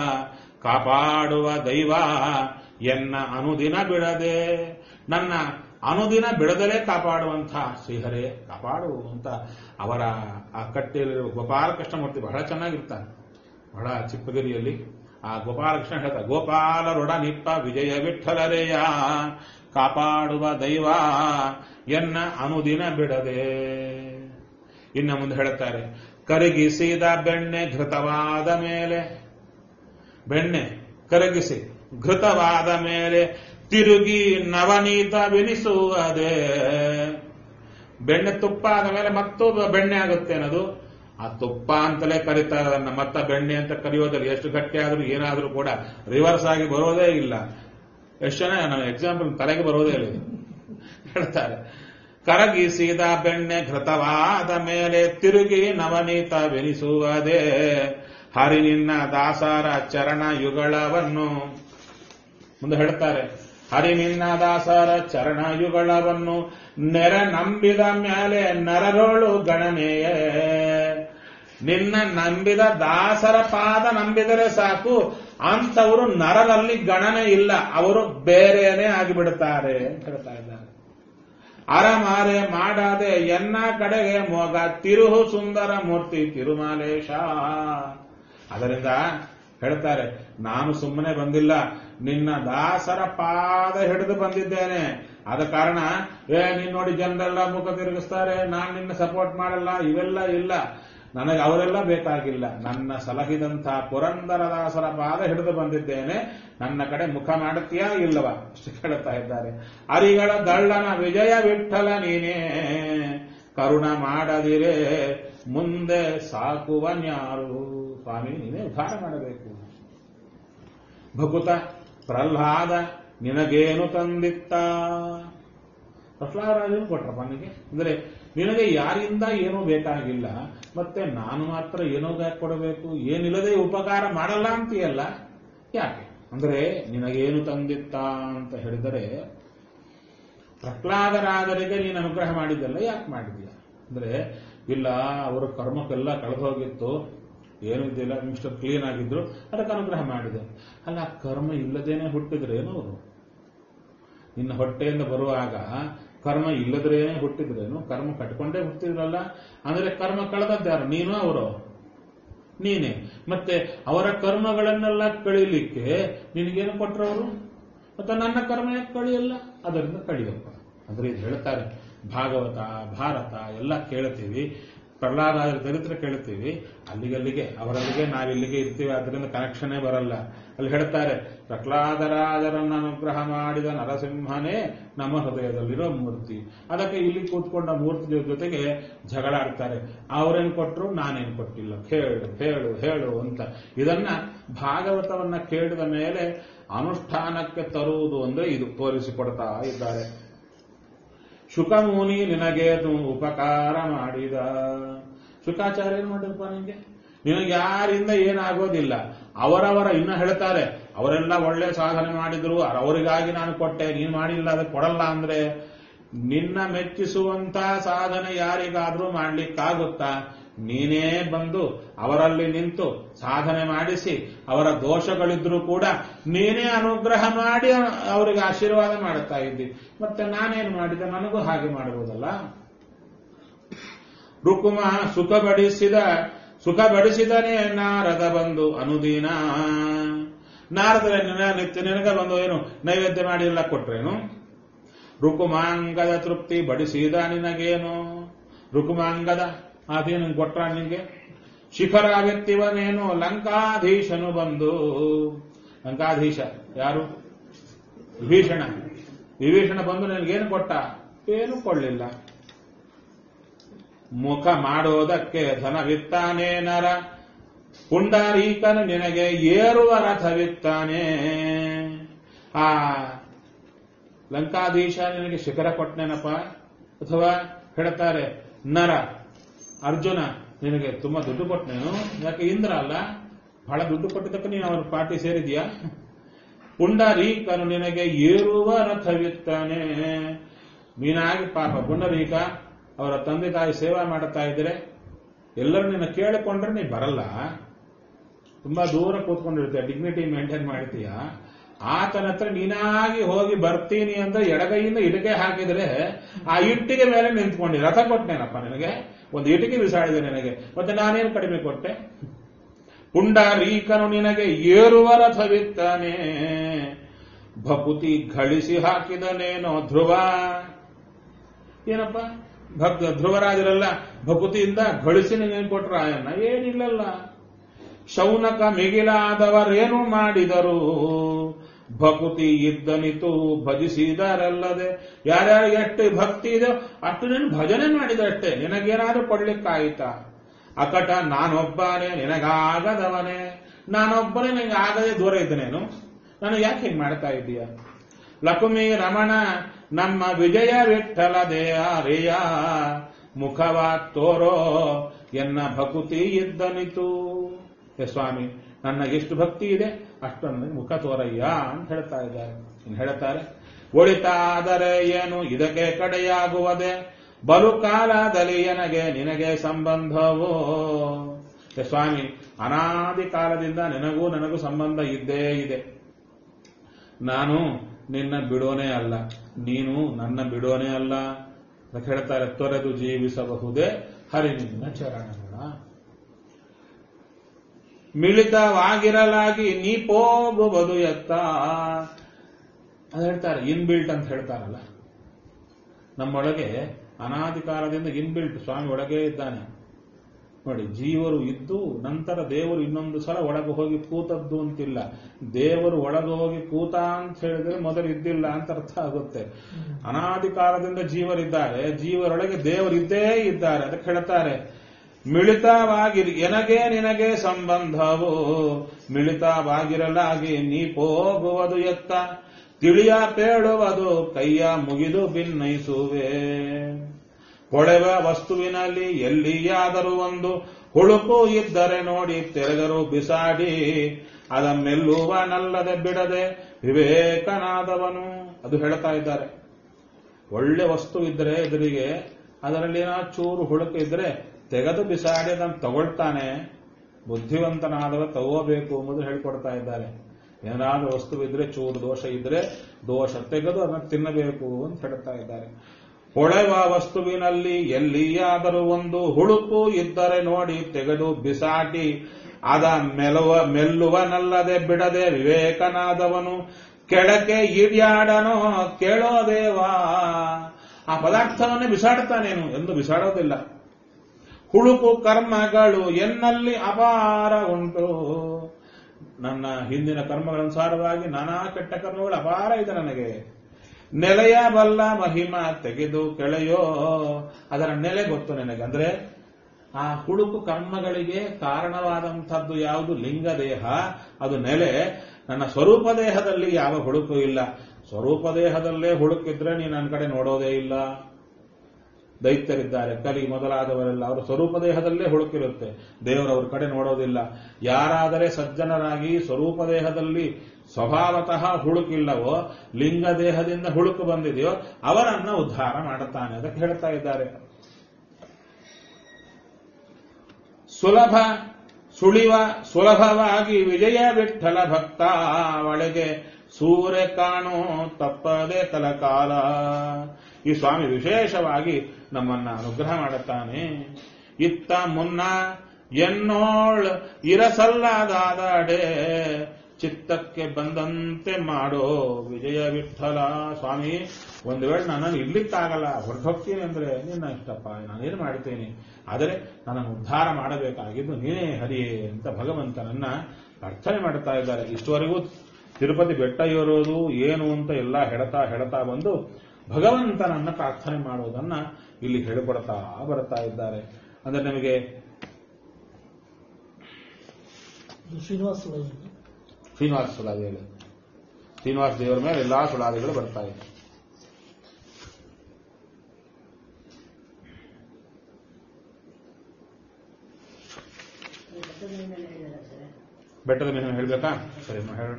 A: ಕಾಪಾಡುವ ದೈವ ಎನ್ನ ಅನುದಿನ ಬಿಡದೆ ನನ್ನ ಅನುದಿನ ಬಿಡದಲೇ ಕಾಪಾಡುವಂಥ ಶ್ರೀಹರೇ ಕಾಪಾಡು ಅಂತ ಅವರ ಆ ಕಟ್ಟೆಯಲ್ಲಿರುವ ಗೋಪಾಲಕೃಷ್ಣಮೂರ್ತಿ ಬಹಳ ಚೆನ್ನಾಗಿರ್ತಾರೆ ಬಹಳ ಚಿಕ್ಕಗಿರಿಯಲ್ಲಿ ಆ ಗೋಪಾಲಕೃಷ್ಣ ಹೇಳ್ತಾರೆ ಗೋಪಾಲರೊಡ ನಿಪ್ಪ ವಿಜಯ ವಿಠಲರೇಯ ಕಾಪಾಡುವ ದೈವ ಎನ್ನ ಅನುದಿನ ಬಿಡದೆ ಇನ್ನು ಮುಂದೆ ಹೇಳುತ್ತಾರೆ ಕರಗಿಸಿದ ಬೆಣ್ಣೆ ಘೃತವಾದ ಮೇಲೆ ಬೆಣ್ಣೆ ಕರಗಿಸಿ ಘೃತವಾದ ಮೇಲೆ ತಿರುಗಿ ನವನೀತವೆನಿಸುವುದೇ ಬೆಣ್ಣೆ ತುಪ್ಪ ಆದ ಮೇಲೆ ಮತ್ತೂ ಬೆಣ್ಣೆ ಆಗುತ್ತೆ ಅನ್ನೋದು ಆ ತುಪ್ಪ ಅಂತಲೇ ಕರೀತಾರೆ ಅದನ್ನ ಮತ್ತ ಬೆಣ್ಣೆ ಅಂತ ಕರೆಯೋದಿಲ್ಲ ಎಷ್ಟು ಗಟ್ಟಿ ಆದ್ರೂ ಏನಾದ್ರೂ ಕೂಡ ರಿವರ್ಸ್ ಆಗಿ ಬರೋದೇ ಇಲ್ಲ ಎಷ್ಟು ಜನ ನಾವು ಎಕ್ಸಾಂಪಲ್ ತಲೆಗೆ ಬರೋದೇ ಇಲ್ಲ ಇದು. ಹೇಳ್ತಾರೆ ಕರಗಿಸಿದ ಬೆಣ್ಣೆ ಘೃತವಾದ ಮೇಲೆ ತಿರುಗಿ ನವನೀತವೆನಿಸುವುದೇ ಹರಿ ನಿನ್ನ ದಾಸರ ಚರಣ ಯುಗಳವನ್ನು ಮುಂದೆ ಹೇಳ್ತಾರೆ ಹರಿ ನಿನ್ನ ದಾಸರ ಚರಣ ಯುಗಳವನ್ನು ನೆರ ನಂಬಿದ ಮ್ಯಾಲೆ ನರರೋಳು ಗಣನೆಯೇ ನಿನ್ನ ನಂಬಿದ ದಾಸರ ಪಾದ ನಂಬಿದರೆ ಸಾಕು ಅಂತವರು ನರರಲ್ಲಿ ಗಣನೆ ಇಲ್ಲ ಅವರು ಬೇರೆನೇ ಆಗಿಬಿಡುತ್ತಾರೆ ಅಂತ ಹೇಳ್ತಾ ಇದ್ದಾರೆ ಅರಮಾರೆ ಮಾಡದೆ ಎನ್ನ ಕಡೆಗೆ ಮೊಗ ತಿರುಹು ಸುಂದರ ಮೂರ್ತಿ ತಿರುಮಾಲೇಶ ಅದರಿಂದ ಹೇಳ್ತಾರೆ ನಾನು ಸುಮ್ಮನೆ ಬಂದಿಲ್ಲ ನಿನ್ನ ದಾಸರ ಪಾದ ಹಿಡಿದು ಬಂದಿದ್ದೇನೆ ಆದ ಕಾರಣ ಏ ನೀನ್ ನೋಡಿ ಜನರೆಲ್ಲ ಮುಖ ತಿರುಗಿಸ್ತಾರೆ ನಾನ್ ನಿನ್ನ ಸಪೋರ್ಟ್ ಮಾಡಲ್ಲ ಇವೆಲ್ಲ ಇಲ್ಲ ನನಗೆ ಅವರೆಲ್ಲ ಬೇಕಾಗಿಲ್ಲ ನನ್ನ ಸಲಹಿದಂಥ ಪುರಂದರದಾಸರ ಪಾದ ಹಿಡಿದು ಬಂದಿದ್ದೇನೆ ನನ್ನ ಕಡೆ ಮುಖ ಮಾಡುತ್ತೀಯಾ ಇಲ್ಲವಾ ಅಷ್ಟು ಕೇಳುತ್ತಾ ಇದ್ದಾರೆ ಅರಿಗಳ ದಳ್ಳನ ವಿಜಯ ವಿಠಲ ನೀನೇ ಕರುಣ ಮಾಡದಿರೆ ಮುಂದೆ ಸಾಕುವನ್ಯಾರು ಸ್ವಾಮಿ ನೀನೇ ಉದ್ಧಾರ ಮಾಡಬೇಕು ಭಕುತ ಪ್ರಹ್ಲಾದ ನಿನಗೇನು ತಂದಿತ್ತ ಪ್ರಹ್ಲಾದರಾಜನು ಕೊಟ್ರಪ್ಪ ನನಗೆ ಅಂದ್ರೆ ನಿನಗೆ ಯಾರಿಂದ ಏನೂ ಬೇಕಾಗಿಲ್ಲ ಮತ್ತೆ ನಾನು ಮಾತ್ರ ಏನೋ ಯಾಕೆ ಕೊಡಬೇಕು ಏನಿಲ್ಲದೆ ಉಪಕಾರ ಮಾಡಲ್ಲ ಅಂತೀಯಲ್ಲ ಯಾಕೆ ಅಂದ್ರೆ ನಿನಗೇನು ತಂದಿತ್ತ ಅಂತ ಹೇಳಿದರೆ ಪ್ರಹ್ಲಾದರಾಜರಿಗೆ ನೀನು ಅನುಗ್ರಹ ಮಾಡಿದ್ದಲ್ಲ ಯಾಕೆ ಮಾಡಿದ್ಯಾ ಅಂದ್ರೆ ಇಲ್ಲ ಅವರ ಕರ್ಮಕ್ಕೆಲ್ಲ ಕಳೆದು ಹೋಗಿತ್ತು ಏನು ಇದ್ದಿಲ್ಲ ಮಿಸ್ಟರ್ ಕ್ಲೀನ್ ಆಗಿದ್ರು ಅದಕ್ಕೆ ಅನುಗ್ರಹ ಮಾಡಿದೆ ಅಲ್ಲ ಕರ್ಮ ಇಲ್ಲದೇನೆ ಹುಟ್ಟಿದ್ರೇನು ಅವರು ನಿನ್ನ ಹೊಟ್ಟೆಯಿಂದ ಬರುವಾಗ ಕರ್ಮ ಇಲ್ಲದ್ರೇನೆ ಹುಟ್ಟಿದ್ರೇನು ಕರ್ಮ ಕಟ್ಕೊಂಡೇ ಹುಟ್ಟಿದ್ರಲ್ಲ ಅಂದ್ರೆ ಕರ್ಮ ಕಳೆದದ್ದಾರು ನೀನು ಅವರು ನೀನೆ ಮತ್ತೆ ಅವರ ಕರ್ಮಗಳನ್ನೆಲ್ಲ ಕಳೀಲಿಕ್ಕೆ ನಿನಗೇನು ಕೊಟ್ರು ಅವರು ಮತ್ತೆ ನನ್ನ ಕರ್ಮ ಯಾಕೆ ಕಳಿಯಲ್ಲ ಅದರಿಂದ ಕಳಿಯಪ್ಪ ಅಂದ್ರೆ ಇದು ಹೇಳ್ತಾರೆ ಭಾಗವತ ಭಾರತ ಎಲ್ಲ ಕೇಳ್ತೀವಿ ಪ್ರಹ್ಲಾದರ ಚರಿತ್ರೆ ಕೇಳ್ತೀವಿ ಅಲ್ಲಿಗಲ್ಲಿಗೆ ಅವರಲ್ಲಿಗೆ ನಾವಿಲ್ಲಿಗೆ ಇರ್ತೀವಿ ಅದರಿಂದ ಕನೆಕ್ಷನ್ನೇ ಬರಲ್ಲ ಅಲ್ಲಿ ಹೇಳ್ತಾರೆ ಪ್ರಹ್ಲಾದರಾಜರನ್ನು ಅನುಗ್ರಹ ಮಾಡಿದ ನರಸಿಂಹನೇ ನಮ್ಮ ಹೃದಯದಲ್ಲಿರೋ ಮೂರ್ತಿ ಅದಕ್ಕೆ ಇಲ್ಲಿ ಕೂತ್ಕೊಂಡ ಮೂರ್ತಿ ಜೊತೆಗೆ ಜಗಳ ಆಡ್ತಾರೆ ಅವರೇನ್ ಕೊಟ್ರು ನಾನೇನ್ ಕೊಟ್ಟಿಲ್ಲ ಕೇಳು ಹೇಳು ಹೇಳು ಅಂತ ಇದನ್ನ ಭಾಗವತವನ್ನ ಕೇಳಿದ ಮೇಲೆ ಅನುಷ್ಠಾನಕ್ಕೆ ತರುವುದು ಅಂದ್ರೆ ಇದು ತೋರಿಸಿಕೊಡ್ತಾ ಇದ್ದಾರೆ ಶುಕಮುನಿ ನಿನಗೆ ಉಪಕಾರ ಮಾಡಿದ ಶುಕಾಚಾರ್ಯ ಏನ್ ಮಾಡಿರಪ್ಪ ನಿನಗೆ ನಿನಗೆ ಯಾರಿಂದ ಏನಾಗೋದಿಲ್ಲ ಅವರವರ ಇನ್ನ ಹೇಳ್ತಾರೆ ಅವರೆಲ್ಲ ಒಳ್ಳೆ ಸಾಧನೆ ಮಾಡಿದ್ರು ಅವರಿಗಾಗಿ ನಾನು ಕೊಟ್ಟೆ ನೀನ್ ಮಾಡಿಲ್ಲ ಅದಕ್ಕೆ ಕೊಡಲ್ಲ ಅಂದ್ರೆ ನಿನ್ನ ಮೆಚ್ಚಿಸುವಂತ ಸಾಧನೆ ಯಾರಿಗಾದ್ರೂ ಮಾಡ್ಲಿಕ್ಕಾಗುತ್ತಾ ನೀನೇ ಬಂದು ಅವರಲ್ಲಿ ನಿಂತು ಸಾಧನೆ ಮಾಡಿಸಿ ಅವರ ದೋಷಗಳಿದ್ರೂ ಕೂಡ ನೀನೇ ಅನುಗ್ರಹ ಮಾಡಿ ಅವರಿಗೆ ಆಶೀರ್ವಾದ ಮಾಡುತ್ತಾ ಇದ್ದಿ ಮತ್ತೆ ನಾನೇನು ಮಾಡಿದೆ ನನಗೂ ಹಾಗೆ ಮಾಡಬಹುದಲ್ಲ ರುಕುಮ ಸುಖ ಬಡಿಸಿದ ಸುಖ ಬಡಿಸಿದನೇ ನಾರದ ಬಂದು ಅನುದೀನ ನಾರದರೆ ನಿತ್ಯ ನಿನಗ ಬಂದು ಏನು ನೈವೇದ್ಯ ಮಾಡಿ ಎಲ್ಲ ಕೊಟ್ರೇನು ರುಕುಮಾಂಗದ ತೃಪ್ತಿ ಬಡಿಸಿದ ನಿನಗೇನು ರುಕುಮಾಂಗದ ಅದೇನು ಕೊಟ್ರ ನಿನಗೆ ಶಿಖರ ವ್ಯಕ್ತಿವನೇನು ಲಂಕಾಧೀಶನು ಬಂದು ಲಂಕಾಧೀಶ ಯಾರು ವಿಭೀಷಣ ವಿಭೀಷಣ ಬಂದು ನಿನಗೇನು ಕೊಟ್ಟ ಏನು ಕೊಳ್ಳಿಲ್ಲ ಮುಖ ಮಾಡೋದಕ್ಕೆ ಧನವಿತ್ತಾನೆ ನರ ಪುಂಡರೀಕನು ನಿನಗೆ ಏರುವ ರಥವಿತ್ತಾನೆ ಆ ಲಂಕಾಧೀಶ ನಿನಗೆ ಶಿಖರ ಕೊಟ್ಟನೇನಪ್ಪ ಅಥವಾ ಹೇಳ್ತಾರೆ ನರ ಅರ್ಜುನ ನಿನಗೆ ತುಂಬಾ ದುಡ್ಡು ಕೊಟ್ಟನೇನು ಯಾಕೆ ಇಂದ್ರ ಅಲ್ಲ ಬಹಳ ದುಡ್ಡು ಕೊಟ್ಟಿದ್ದಕ್ಕೆ ನೀನು ಅವ್ರ ಪಾರ್ಟಿ ಸೇರಿದ್ಯಾ ಪುಂಡರೀಕನು ನಿನಗೆ ಏರುವ ರಥವಿತ್ತಾನೆ ನೀನಾಗಿ ಪಾಪ ಪುಂಡರೀಕ ಅವರ ತಂದೆ ತಾಯಿ ಸೇವಾ ಮಾಡುತ್ತಾ ಇದ್ರೆ ಎಲ್ಲರೂ ನಿನ್ನ ಕೇಳಿಕೊಂಡ್ರೆ ನೀ ಬರಲ್ಲ ತುಂಬಾ ದೂರ ಕೂತ್ಕೊಂಡಿರ್ತೀಯ ಡಿಗ್ನಿಟಿ ಮೇಂಟೈನ್ ಮಾಡ್ತೀಯ ಆತನ ಹತ್ರ ನೀನಾಗಿ ಹೋಗಿ ಬರ್ತೀನಿ ಅಂದ್ರೆ ಎಡಗೈಯಿಂದ ಇಟಿಕೆ ಹಾಕಿದ್ರೆ ಆ ಇಟ್ಟಿಗೆ ಮೇಲೆ ನಿಂತ್ಕೊಂಡಿ ರಥ ಕೊಟ್ಟನೇನಪ್ಪ ನಿನಗೆ ಒಂದು ಇಟಿಕೆ ಬಿಸಾಡಿದೆ ನಿನಗೆ ಮತ್ತೆ ನಾನೇನು ಕಡಿಮೆ ಕೊಟ್ಟೆ ಪುಂಡರೀಕನು ನಿನಗೆ ಏರುವ ರಥವಿತ್ತಾನೆ ಭಕುತಿ ಘಳಿಸಿ ಹಾಕಿದನೇನೋ ಧ್ರುವ ಏನಪ್ಪ ಭಕ್ತ ಧ್ರುವರಾಜರೆಲ್ಲ ಭಕುತಿಯಿಂದ ಘಳಿಸಿ ನೀನು ಕೊಟ್ರ ಆಯನ್ನ ಏನಿಲ್ಲಲ್ಲ ಶೌನಕ ಮಿಗಿಲಾದವರೇನು ಮಾಡಿದರು ಭಕುತಿ ಇದ್ದನಿತು ಭಜಿಸಿದರಲ್ಲದೆ ಯಾರ್ಯಾರು ಎಷ್ಟು ಭಕ್ತಿ ಇದೆ ಅಷ್ಟು ನೀನು ಭಜನೆ ಮಾಡಿದಷ್ಟೇ ನಿನಗೇನಾದ್ರೂ ಕೊಡ್ಲಿಕ್ಕಾಯ್ತಾ ಅಕಟ ನಾನೊಬ್ಬನೇ ನಿನಗಾಗದವನೇ ನಾನೊಬ್ಬನೇ ನಿನಗೆ ಆಗದೆ ದೂರ ಇದ್ದನೇನು ನಾನು ಯಾಕೆ ಹಿಂಗ್ ಮಾಡ್ತಾ ಇದ್ದೀಯ ಲಕ್ಷ್ಮೀ ರಮಣ ನಮ್ಮ ವಿಜಯ ವಿಠಲ ದೇಯಾರೆಯ ಮುಖವ ತೋರೋ ಎನ್ನ ಭಕುತಿ ಇದ್ದನಿತು ಹೇ ಸ್ವಾಮಿ ನನಗೆ ಎಷ್ಟು ಭಕ್ತಿ ಇದೆ ಅಷ್ಟು ನನಗೆ ಮುಖ ತೋರಯ್ಯ ಅಂತ ಹೇಳ್ತಾ ಇದ್ದಾರೆ ಇನ್ನು ಹೇಳ್ತಾರೆ ಒಳಿತಾದರೆ ಏನು ಇದಕ್ಕೆ ಕಡೆಯಾಗುವುದೇ ಬಲು ಕಾಲದಲ್ಲಿ ನನಗೆ ನಿನಗೆ ಸಂಬಂಧವೋ ಹೇ ಸ್ವಾಮಿ ಅನಾದಿ ಕಾಲದಿಂದ ನಿನಗೂ ನನಗೂ ಸಂಬಂಧ ಇದ್ದೇ ಇದೆ ನಾನು ನಿನ್ನ ಬಿಡೋನೇ ಅಲ್ಲ ನೀನು ನನ್ನ ಬಿಡೋನೇ ಅಲ್ಲ ಅಂತ ಹೇಳ್ತಾರೆ ತೊರೆದು ಜೀವಿಸಬಹುದೇ ಹರಿ ನಿನ್ನ ಚರಣಗಳ ಮಿಳಿತವಾಗಿರಲಾಗಿ ನೀ ಹೋಗುವುದು ಎತ್ತ ಅದು ಹೇಳ್ತಾರೆ ಇನ್ಬಿಲ್ಟ್ ಅಂತ ಹೇಳ್ತಾರಲ್ಲ ನಮ್ಮೊಳಗೆ ಅನಾದಿ ಕಾಲದಿಂದ ಇನ್ಬಿಲ್ಟ್ ಸ್ವಾಮಿ ಒಳಗೆ ಇದ್ದಾನೆ ನೋಡಿ ಜೀವರು ಇದ್ದು ನಂತರ ದೇವರು ಇನ್ನೊಂದು ಸಲ ಒಳಗೆ ಹೋಗಿ ಕೂತದ್ದು ಅಂತಿಲ್ಲ ದೇವರು ಒಳಗೆ ಹೋಗಿ ಕೂತ ಅಂತ ಹೇಳಿದ್ರೆ ಮೊದಲು ಇದ್ದಿಲ್ಲ ಅಂತ ಅರ್ಥ ಆಗುತ್ತೆ ಅನಾದಿ ಕಾಲದಿಂದ ಜೀವರಿದ್ದಾರೆ ಜೀವರೊಳಗೆ ದೇವರಿದ್ದೇ ಇದ್ದಾರೆ ಅದಕ್ಕೆ ಹೇಳ್ತಾರೆ ಮಿಳಿತವಾಗಿರಿ ಎನಗೆ ನಿನಗೆ ಸಂಬಂಧವು ಮಿಳಿತವಾಗಿರಲಾಗಿ ನೀ ಹೋಗುವುದು ಎತ್ತ ತಿಳಿಯ ಪೇಳುವುದು ಕೈಯ ಮುಗಿದು ಭಿನ್ನಯಿಸುವೆ ಹೊಳೆವ ವಸ್ತುವಿನಲ್ಲಿ ಎಲ್ಲಿಯಾದರೂ ಒಂದು ಹುಳುಕು ಇದ್ದರೆ ನೋಡಿ ತೆರೆದರು ಬಿಸಾಡಿ ಅದ ಮೆಲ್ಲುವನಲ್ಲದೆ ಬಿಡದೆ ವಿವೇಕನಾದವನು ಅದು ಹೇಳ್ತಾ ಇದ್ದಾರೆ ಒಳ್ಳೆ ವಸ್ತು ಇದ್ರೆ ಎದುರಿಗೆ ಅದರಲ್ಲಿ ಏನೋ ಚೂರು ಹುಳುಕು ಇದ್ರೆ ತೆಗೆದು ಬಿಸಾಡಿ ಅದನ್ನು ತಗೊಳ್ತಾನೆ ಬುದ್ಧಿವಂತನಾದವ ತಗೋಬೇಕು ಎಂಬುದು ಹೇಳ್ಕೊಡ್ತಾ ಇದ್ದಾರೆ ಏನಾದ್ರೂ ವಸ್ತು ಇದ್ರೆ ಚೂರು ದೋಷ ಇದ್ರೆ ದೋಷ ತೆಗೆದು ಅದನ್ನು ತಿನ್ನಬೇಕು ಅಂತ ಹೇಳ್ತಾ ಇದ್ದಾರೆ ಹೊಳೆವ ವಸ್ತುವಿನಲ್ಲಿ ಎಲ್ಲಿಯಾದರೂ ಒಂದು ಹುಳುಕು ಇದ್ದರೆ ನೋಡಿ ತೆಗೆದು ಬಿಸಾಟಿ ಅದ ಮೆಲುವ ಮೆಲ್ಲುವನಲ್ಲದೆ ಬಿಡದೆ ವಿವೇಕನಾದವನು ಕೆಳಕ್ಕೆ ಈಡ್ಯಾಡನೋ ಕೇಳೋ ದೇವಾ ಆ ಪದಾರ್ಥವನ್ನೇ ಬಿಸಾಡ್ತಾನೇನು ಎಂದು ಬಿಸಾಡೋದಿಲ್ಲ ಹುಳುಕು ಕರ್ಮಗಳು ಎನ್ನಲ್ಲಿ ಅಪಾರ ಉಂಟು ನನ್ನ ಹಿಂದಿನ ಕರ್ಮಗಳನುಸಾರವಾಗಿ ನಾನಾ ಕೆಟ್ಟ ಕರ್ಮಗಳು ಅಪಾರ ಇದೆ ನನಗೆ ನೆಲೆಯ ಬಲ್ಲ ಮಹಿಮ ತೆಗೆದು ಕೆಳೆಯೋ ಅದರ ನೆಲೆ ಗೊತ್ತು ನನಗೆ ಅಂದ್ರೆ ಆ ಹುಡುಕು ಕರ್ಮಗಳಿಗೆ ಕಾರಣವಾದಂಥದ್ದು ಯಾವುದು ಲಿಂಗ ದೇಹ ಅದು ನೆಲೆ ನನ್ನ ಸ್ವರೂಪ ದೇಹದಲ್ಲಿ ಯಾವ ಹುಡುಕು ಇಲ್ಲ ಸ್ವರೂಪ ದೇಹದಲ್ಲೇ ಹುಡುಕಿದ್ರೆ ನೀನು ನನ್ನ ಕಡೆ ನೋಡೋದೇ ಇಲ್ಲ ದೈತ್ಯರಿದ್ದಾರೆ ಕಲಿ ಮೊದಲಾದವರೆಲ್ಲ ಅವರ ಸ್ವರೂಪ ದೇಹದಲ್ಲೇ ಹುಡುಕಿರುತ್ತೆ ದೇವರವ್ರ ಕಡೆ ನೋಡೋದಿಲ್ಲ ಯಾರಾದರೆ ಸಜ್ಜನರಾಗಿ ಸ್ವರೂಪ ದೇಹದಲ್ಲಿ ಸ್ವಭಾವತಃ ಹುಡುಕಿಲ್ಲವೋ ಲಿಂಗ ದೇಹದಿಂದ ಹುಡುಕು ಬಂದಿದೆಯೋ ಅವರನ್ನ ಉದ್ಧಾರ ಮಾಡುತ್ತಾನೆ ಅದಕ್ಕೆ ಹೇಳ್ತಾ ಇದ್ದಾರೆ ಸುಲಭ ಸುಳಿವ ಸುಲಭವಾಗಿ ವಿಜಯ ವಿಠಲ ಭಕ್ತ ಒಳಗೆ ಸೂರ್ಯ ಕಾಣೋ ತಪ್ಪದೆ ಕಲಕಾಲ ಈ ಸ್ವಾಮಿ ವಿಶೇಷವಾಗಿ ನಮ್ಮನ್ನ ಅನುಗ್ರಹ ಮಾಡುತ್ತಾನೆ ಇತ್ತ ಮುನ್ನ ಎನ್ನೋಳ್ ಇರಸಲ್ಲದಾದಡೆ ಚಿತ್ತಕ್ಕೆ ಬಂದಂತೆ ಮಾಡೋ ವಿಜಯ ವಿಠಲ ಸ್ವಾಮಿ ಒಂದು ವೇಳೆ ನನ್ನನ್ನು ಇರ್ಲಿಕ್ಕಾಗಲ್ಲ ಹೊರಟೋಗ್ತೀನಿ ಅಂದ್ರೆ ನಿನ್ನ ಇಷ್ಟಪ್ಪ ನಾನೇನು ಮಾಡ್ತೇನೆ ಆದರೆ ನನ್ನನ್ನು ಉದ್ಧಾರ ಮಾಡಬೇಕಾಗಿದ್ದು ನೀನೇ ಹರಿಯೇ ಅಂತ ಭಗವಂತನನ್ನ ಪ್ರಾರ್ಥನೆ ಮಾಡ್ತಾ ಇದ್ದಾರೆ ಇಷ್ಟವರೆಗೂ ತಿರುಪತಿ ಬೆಟ್ಟ ಏರೋದು ಏನು ಅಂತ ಎಲ್ಲ ಹೆಡತಾ ಹೆಡತಾ ಬಂದು ಭಗವಂತನನ್ನ ಪ್ರಾರ್ಥನೆ ಮಾಡೋದನ್ನ ಇಲ್ಲಿ ಹೇಳಿಕೊಡ್ತಾ ಬರ್ತಾ ಇದ್ದಾರೆ ಅಂದ್ರೆ ನಿಮಗೆ
B: ಇದು ಶ್ರೀನಿವಾಸ ಸುಳಯ್ಯ.
A: ಶ್ರೀನಿವಾಸ ಸುಳಾದಿಗಳು ಶ್ರೀನಿವಾಸ ದೇವರ ಮೇಲೆ ಎಲ್ಲಾ ಸುಳಾದಿಗಳು ಬರ್ತಾ ಇದೆ ಬೆಟ್ಟದ ಮೇಲೆ ಹೇಳ್ಬೇಕಾ ಸರಿ ಅಮ್ಮ, ಹೇಳೋಣ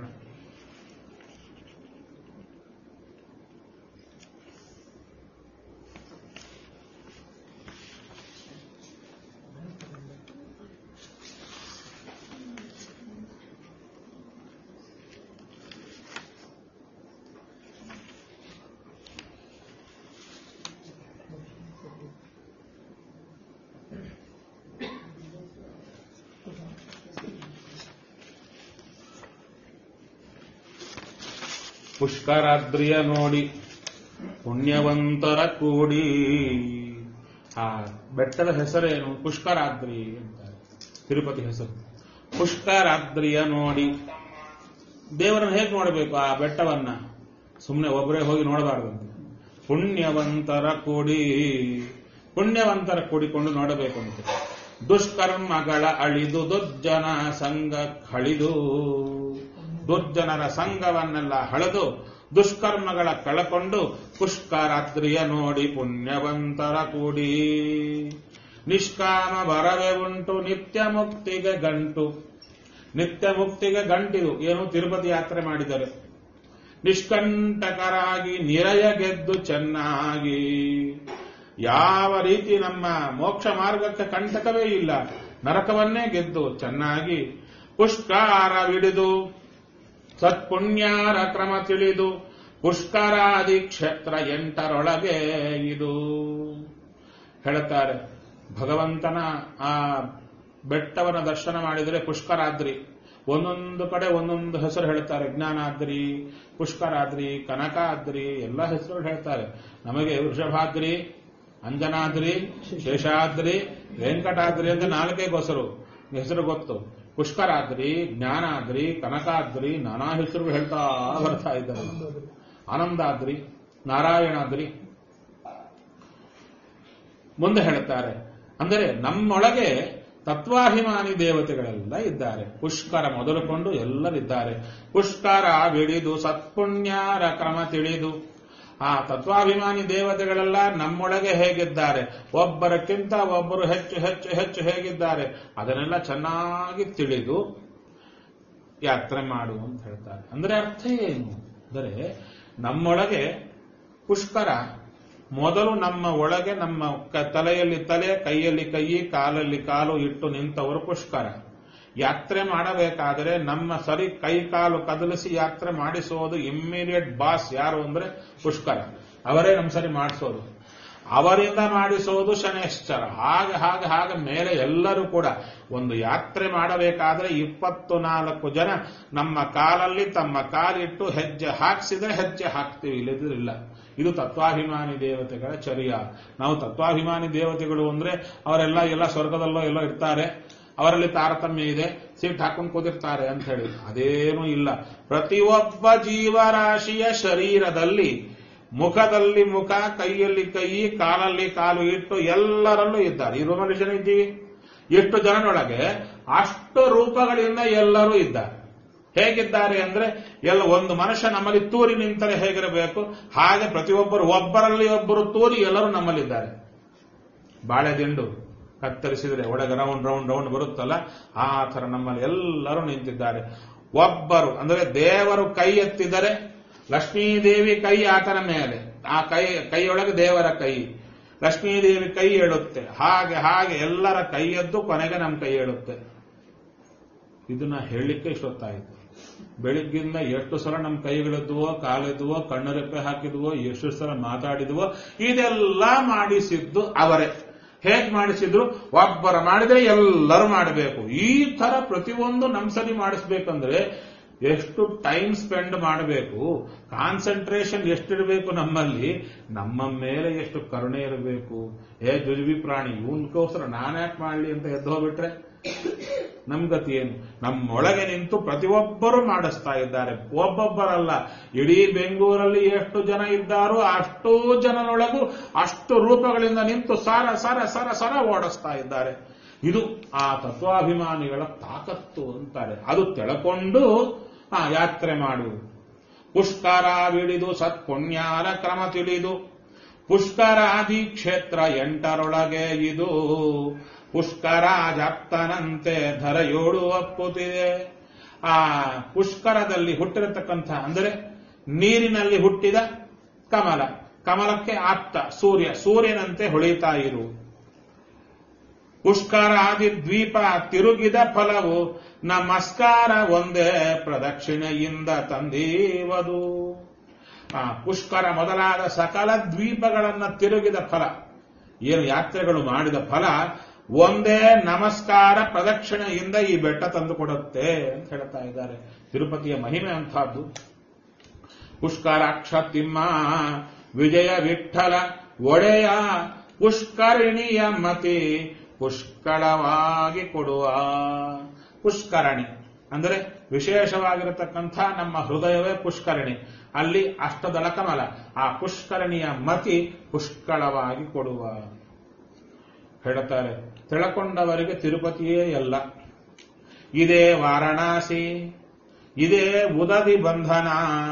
A: ಪುಷ್ಕರಾದ್ರಿಯ ನೋಡಿ ಪುಣ್ಯವಂತರ ಕೂಡಿ ಆ ಬೆಟ್ಟದ ಹೆಸರೇನು ಪುಷ್ಕರಾದ್ರಿ ಅಂತಾರೆ ತಿರುಪತಿ ಹೆಸರು ಪುಷ್ಕರಾದ್ರಿಯ ನೋಡಿ ದೇವರನ್ನು ಹೇಗೆ ನೋಡಬೇಕು ಆ ಬೆಟ್ಟವನ್ನ ಸುಮ್ಮನೆ ಒಬ್ಬರೇ ಹೋಗಿ ನೋಡಬಾರ್ದಂತೆ ಪುಣ್ಯವಂತರ ಕೂಡಿ ಪುಣ್ಯವಂತರ ಕೂಡಿಕೊಂಡು ನೋಡಬೇಕು ಅಂತ ದುಷ್ಕರ್ಮಗಳ ಅಳಿದು ದುರ್ಜನ ಸಂಘ ಕಳಿದು ದುರ್ಜನರ ಸಂಘವನ್ನೆಲ್ಲ ಹಳೆದು ದುಷ್ಕರ್ಮಗಳ ಕಳಕೊಂಡು ಪುಷ್ಕರಾದ್ರಿಯ ನೋಡಿ ಪುಣ್ಯವಂತರ ಕೂಡಿ ನಿಷ್ಕಾಮ ಬರವೇ ಉಂಟು ನಿತ್ಯ ಮುಕ್ತಿಗೆ ಗಂಟು ನಿತ್ಯ ಮುಕ್ತಿಗೆ ಗಂಟಿದು ಏನು ತಿರುಪತಿ ಯಾತ್ರೆ ಮಾಡಿದರೆ ನಿಷ್ಕಂಟಕರಾಗಿ ನಿರಯ ಗೆದ್ದು ಚೆನ್ನಾಗಿ ಯಾವ ರೀತಿ ನಮ್ಮ ಮೋಕ್ಷ ಮಾರ್ಗಕ್ಕೆ ಕಂಟಕವೇ ಇಲ್ಲ ನರಕವನ್ನೇ ಗೆದ್ದು ಚೆನ್ನಾಗಿ ಪುಷ್ಕಾರವಿಡಿದು ಸತ್ಪುಣ್ಯಾರ ಕ್ರಮ ತಿಳಿದು ಪುಷ್ಕರಾದಿ ಕ್ಷೇತ್ರ ಎಂಟರೊಳಗೆ ಇದು ಹೇಳುತ್ತಾರೆ ಭಗವಂತನ ಆ ಬೆಟ್ಟವನ ದರ್ಶನ ಮಾಡಿದರೆ ಪುಷ್ಕರಾದ್ರಿ ಒಂದೊಂದು ಕಡೆ ಒಂದೊಂದು ಹೆಸರು ಹೇಳ್ತಾರೆ ಜ್ಞಾನಾದ್ರಿ ಪುಷ್ಕರಾದ್ರಿ ಕನಕಾದ್ರಿ ಎಲ್ಲ ಹೆಸರುಗಳು ಹೇಳ್ತಾರೆ ನಮಗೆ ವೃಷಭಾದ್ರಿ ಅಂಜನಾದ್ರಿ ಶೇಷಾದ್ರಿ ವೆಂಕಟಾದ್ರಿ ಅಂತ ನಾಲ್ಕೇ ಹೆಸರು ಹೆಸರು ಗೊತ್ತು ಪುಷ್ಕರಾದ್ರಿ ಜ್ಞಾನಾದ್ರಿ ಕನಕಾದ್ರಿ ನಾನಾ ಹೆಸರುಗಳು ಹೇಳ್ತಾ ಬರ್ತಾ ಇದ್ದಾರೆ ಆನಂದಾದ್ರಿ ನಾರಾಯಣಾದ್ರಿ ಮುಂದೆ ಹೇಳುತ್ತಾರೆ ಅಂದರೆ ನಮ್ಮೊಳಗೆ ತತ್ವಾಭಿಮಾನಿ ದೇವತೆಗಳೆಲ್ಲ ಇದ್ದಾರೆ ಪುಷ್ಕರ ಮೊದಲುಕೊಂಡು ಎಲ್ಲರಿದ್ದಾರೆ ಪುಷ್ಕರ ಬಿಡಿದು ಸತ್ಪುಣ್ಯಾರ ಕ್ರಮ ತಿಳಿದು ಆ ತತ್ವಾಭಿಮಾನಿ ದೇವತೆಗಳೆಲ್ಲ ನಮ್ಮೊಳಗೆ ಹೇಗಿದ್ದಾರೆ ಒಬ್ಬರಕ್ಕಿಂತ ಒಬ್ಬರು ಹೆಚ್ಚು ಹೆಚ್ಚು ಹೆಚ್ಚು ಹೇಗಿದ್ದಾರೆ ಅದನ್ನೆಲ್ಲ ಚೆನ್ನಾಗಿ ತಿಳಿದು ಯಾತ್ರೆ ಮಾಡು ಅಂತ ಹೇಳ್ತಾರೆ ಅಂದ್ರೆ ಅರ್ಥ ಏನು ಅಂದರೆ ನಮ್ಮೊಳಗೆ ಪುಷ್ಕರ ಮೊದಲು ನಮ್ಮ ಒಳಗೆ ನಮ್ಮ ಕ- ತಲೆಯಲ್ಲಿ ತಲೆ ಕೈಯಲ್ಲಿ ಕೈ ಕಾಲಲ್ಲಿ ಕಾಲು ಇಟ್ಟು ನಿಂತವರು ಪುಷ್ಕರ ಯಾತ್ರೆ ಮಾಡಬೇಕಾದರೆ ನಮ್ಮ ಸರಿ ಕೈ ಕಾಲು ಕದಲಿಸಿ ಯಾತ್ರೆ ಮಾಡಿಸೋದು ಇಮ್ಮಿಡಿಯೇಟ್ ಬಾಸ್ ಯಾರು ಅಂದ್ರೆ ಪುಷ್ಕರ ಅವರೇ ನಮ್ಮ ಸರಿ ಮಾಡಿಸೋದು ಅವರಿಂದ ಮಾಡಿಸೋದು ಶನೇಶ್ಚರ ಹಾಗೆ ಹಾಗೆ ಹಾಗೆ ಮೇಲೆ ಎಲ್ಲರೂ ಕೂಡ ಒಂದು ಯಾತ್ರೆ ಮಾಡಬೇಕಾದ್ರೆ ಇಪ್ಪತ್ತು ನಾಲ್ಕು ಜನ ನಮ್ಮ ಕಾಲಲ್ಲಿ ತಮ್ಮ ಕಾಲಿಟ್ಟು ಹೆಜ್ಜೆ ಹಾಕ್ಸಿದ್ರೆ ಹೆಜ್ಜೆ ಹಾಕ್ತೀವಿ ಇಲ್ಲದಿದ್ರೆ ಇಲ್ಲ ಇದು ತತ್ವಾಭಿಮಾನಿ ದೇವತೆಗಳ ಚರ್ಯ ನಾವು ತತ್ವಾಭಿಮಾನಿ ದೇವತೆಗಳು ಅಂದ್ರೆ ಅವರೆಲ್ಲ ಎಲ್ಲ ಸ್ವರ್ಗದಲ್ಲೋ ಎಲ್ಲೋ ಇರ್ತಾರೆ ಅವರಲ್ಲಿ ತಾರತಮ್ಯ ಇದೆ ಸೀಟ್ ಹಾಕೊಂಡು ಕೂತಿರ್ತಾರೆ ಅಂತ ಹೇಳಿ ಅದೇನೂ ಇಲ್ಲ ಪ್ರತಿಯೊಬ್ಬ ಜೀವರಾಶಿಯ ಶರೀರದಲ್ಲಿ ಮುಖದಲ್ಲಿ ಮುಖ ಕೈಯಲ್ಲಿ ಕೈ ಕಾಲಲ್ಲಿ ಕಾಲು ಇಟ್ಟು ಎಲ್ಲರಲ್ಲೂ ಇದ್ದಾರೆ ಈ ರೂಮಲ್ಲಿ ಜನ ಇದ್ದೀವಿ ಎಷ್ಟು ಜನರೊಳಗೆ ಅಷ್ಟು ರೂಪಗಳಿಂದ ಎಲ್ಲರೂ ಇದ್ದಾರೆ ಹೇಗಿದ್ದಾರೆ ಅಂದ್ರೆ ಎಲ್ಲ ಒಂದು ಮನುಷ್ಯ ನಮ್ಮಲ್ಲಿ ತೂರಿ ನಿಂತರೆ ಹೇಗಿರಬೇಕು ಹಾಗೆ ಪ್ರತಿಯೊಬ್ಬರು ಒಬ್ಬರಲ್ಲಿ ಒಬ್ಬರು ತೂರಿ ಎಲ್ಲರೂ ನಮ್ಮಲ್ಲಿದ್ದಾರೆ ಬಾಳೆ ದಿಂಡು ಕತ್ತರಿಸಿದ್ರೆ ಒಳಗೆ ರೌಂಡ್ ರೌಂಡ್ ರೌಂಡ್ ಬರುತ್ತಲ್ಲ ಆ ತರ ನಮ್ಮಲ್ಲಿ ಎಲ್ಲರೂ ನಿಂತಿದ್ದಾರೆ ಒಬ್ಬರು ಅಂದ್ರೆ ದೇವರು ಕೈ ಎತ್ತಿದರೆ ಲಕ್ಷ್ಮೀದೇವಿ ಕೈ ಆತನ ಮೇಲೆ ಆ ಕೈ ಕೈಯೊಳಗೆ ದೇವರ ಕೈ ಲಕ್ಷ್ಮೀದೇವಿ ಕೈ ಏಳುತ್ತೆ ಹಾಗೆ ಹಾಗೆ ಎಲ್ಲರ ಕೈ ಎದ್ದು ಕೊನೆಗೆ ನಮ್ಮ ಕೈ ಏಳುತ್ತೆ ಇದನ್ನ ಹೇಳಲಿಕ್ಕೆ ಇಷ್ಟೊತ್ತಾಯಿತು ಬೆಳಿಗ್ಗಿಂದ ಎಷ್ಟು ಸಲ ನಮ್ಮ ಕೈಗಳಿದ್ವೋ ಕಾಲಿದ್ವೋ ಕಣ್ಣರೆಪ್ಪೆ ಹಾಕಿದ್ವೋ ಎಷ್ಟು ಸಲ ಮಾತಾಡಿದ್ವೋ ಇದೆಲ್ಲ ಮಾಡಿಸಿದ್ದು ಅವರೇ ಹೇಗ್ ಮಾಡಿಸಿದ್ರು ಒಬ್ಬರ ಮಾಡಿದ್ರೆ ಎಲ್ಲರೂ ಮಾಡಬೇಕು ಈ ತರ ಪ್ರತಿಯೊಂದು ನಮ್ಸರಿ ಮಾಡಿಸ್ಬೇಕಂದ್ರೆ ಎಷ್ಟು ಟೈಮ್ ಸ್ಪೆಂಡ್ ಮಾಡಬೇಕು ಕಾನ್ಸಂಟ್ರೇಷನ್ ಎಷ್ಟಿರಬೇಕು ನಮ್ಮಲ್ಲಿ ನಮ್ಮ ಮೇಲೆ ಎಷ್ಟು ಕರುಣೆ ಇರಬೇಕು ಏ ಜುಜುಬಿ ಪ್ರಾಣಿ ಇವನ್ಕೋಸ್ಕರ ನಾನ್ಯಾಕೆ ಮಾಡಲಿ ಅಂತ ಎದ್ದು ಹೋಗ್ಬಿಟ್ರೆ ನಮ್ ಗತಿ ಏನು ನಮ್ಮೊಳಗೆ ನಿಂತು ಪ್ರತಿಯೊಬ್ಬರು ಮಾಡಿಸ್ತಾ ಇದ್ದಾರೆ ಒಬ್ಬೊಬ್ಬರಲ್ಲ ಇಡೀ ಬೆಂಗಳೂರಲ್ಲಿ ಎಷ್ಟು ಜನ ಇದ್ದಾರೋ ಅಷ್ಟೂ ಜನರೊಳಗೂ ಅಷ್ಟು ರೂಪಗಳಿಂದ ನಿಂತು ಸಾರ ಸರ ಸರ ಸರ ಓಡಿಸ್ತಾ ಇದ್ದಾರೆ ಇದು ಆ ತತ್ವಾಭಿಮಾನಿಗಳ ತಾಕತ್ತು ಅಂತಾರೆ ಅದು ತೆಳಕೊಂಡು ಆ ಯಾತ್ರೆ ಮಾಡು ಪುಷ್ಕರ ಬಿಡಿದು ಸತ್ಪುಣ್ಯಾರ ಕ್ರಮ ತಿಳಿದು ಪುಷ್ಕರಾದಿ ಕ್ಷೇತ್ರ ಎಂಟರೊಳಗೆ ಇದು ಪುಷ್ಕರ ಜಾಪ್ತನಂತೆ ಧರೆಯೋಡು ಒಪ್ಪುತ್ತಿದೆ ಆ ಪುಷ್ಕರದಲ್ಲಿ ಹುಟ್ಟಿರತಕ್ಕಂಥ ಅಂದರೆ ನೀರಿನಲ್ಲಿ ಹುಟ್ಟಿದ ಕಮಲ ಕಮಲಕ್ಕೆ ಆಪ್ತ ಸೂರ್ಯ ಸೂರ್ಯನಂತೆ ಹೊಳಿತಾ ಇರು ಪುಷ್ಕರಾದಿ ದ್ವೀಪ ತಿರುಗಿದ ಫಲವು ನಮಸ್ಕಾರ ಒಂದೇ ಪ್ರದಕ್ಷಿಣೆಯಿಂದ ತಂದೀವದು ಆ ಪುಷ್ಕರ ಮೊದಲಾದ ಸಕಲ ದ್ವೀಪಗಳನ್ನ ತಿರುಗಿದ ಫಲ ಏನು ಯಾತ್ರೆಗಳು ಮಾಡಿದ ಫಲ ಒಂದೇ ನಮಸ್ಕಾರ ಪ್ರದಕ್ಷಿಣೆಯಿಂದ ಈ ಬೆಟ್ಟ ತಂದುಕೊಡುತ್ತೆ ಅಂತ ಹೇಳ್ತಾ ಇದ್ದಾರೆ ತಿರುಪತಿಯ ಮಹಿಮೆ ಅಂತಹದ್ದು ಪುಷ್ಕರಾಕ್ಷ ತಿಮ್ಮ ವಿಜಯ ವಿಠಲ ಒಡೆಯ ಪುಷ್ಕರಿಣಿಯ ಮತಿ ಪುಷ್ಕಳವಾಗಿ ಕೊಡುವ ಪುಷ್ಕರಣಿ ಅಂದರೆ ವಿಶೇಷವಾಗಿರತಕ್ಕಂಥ ನಮ್ಮ ಹೃದಯವೇ ಪುಷ್ಕರಣಿ ಅಲ್ಲಿ ಅಷ್ಟದಳ ಕಮಲ ಆ ಪುಷ್ಕರಣಿಯ ಮತಿ ಪುಷ್ಕಳವಾಗಿ ಕೊಡುವ ಹೇಳ್ತಾರೆ ತಿಳಕೊಂಡವರಿಗೆ ತಿರುಪತಿಯೇ ಎಲ್ಲ ಇದೇ ವಾರಣಾಸಿ ಇದೇ ಉದದಿ ಬಂಧನ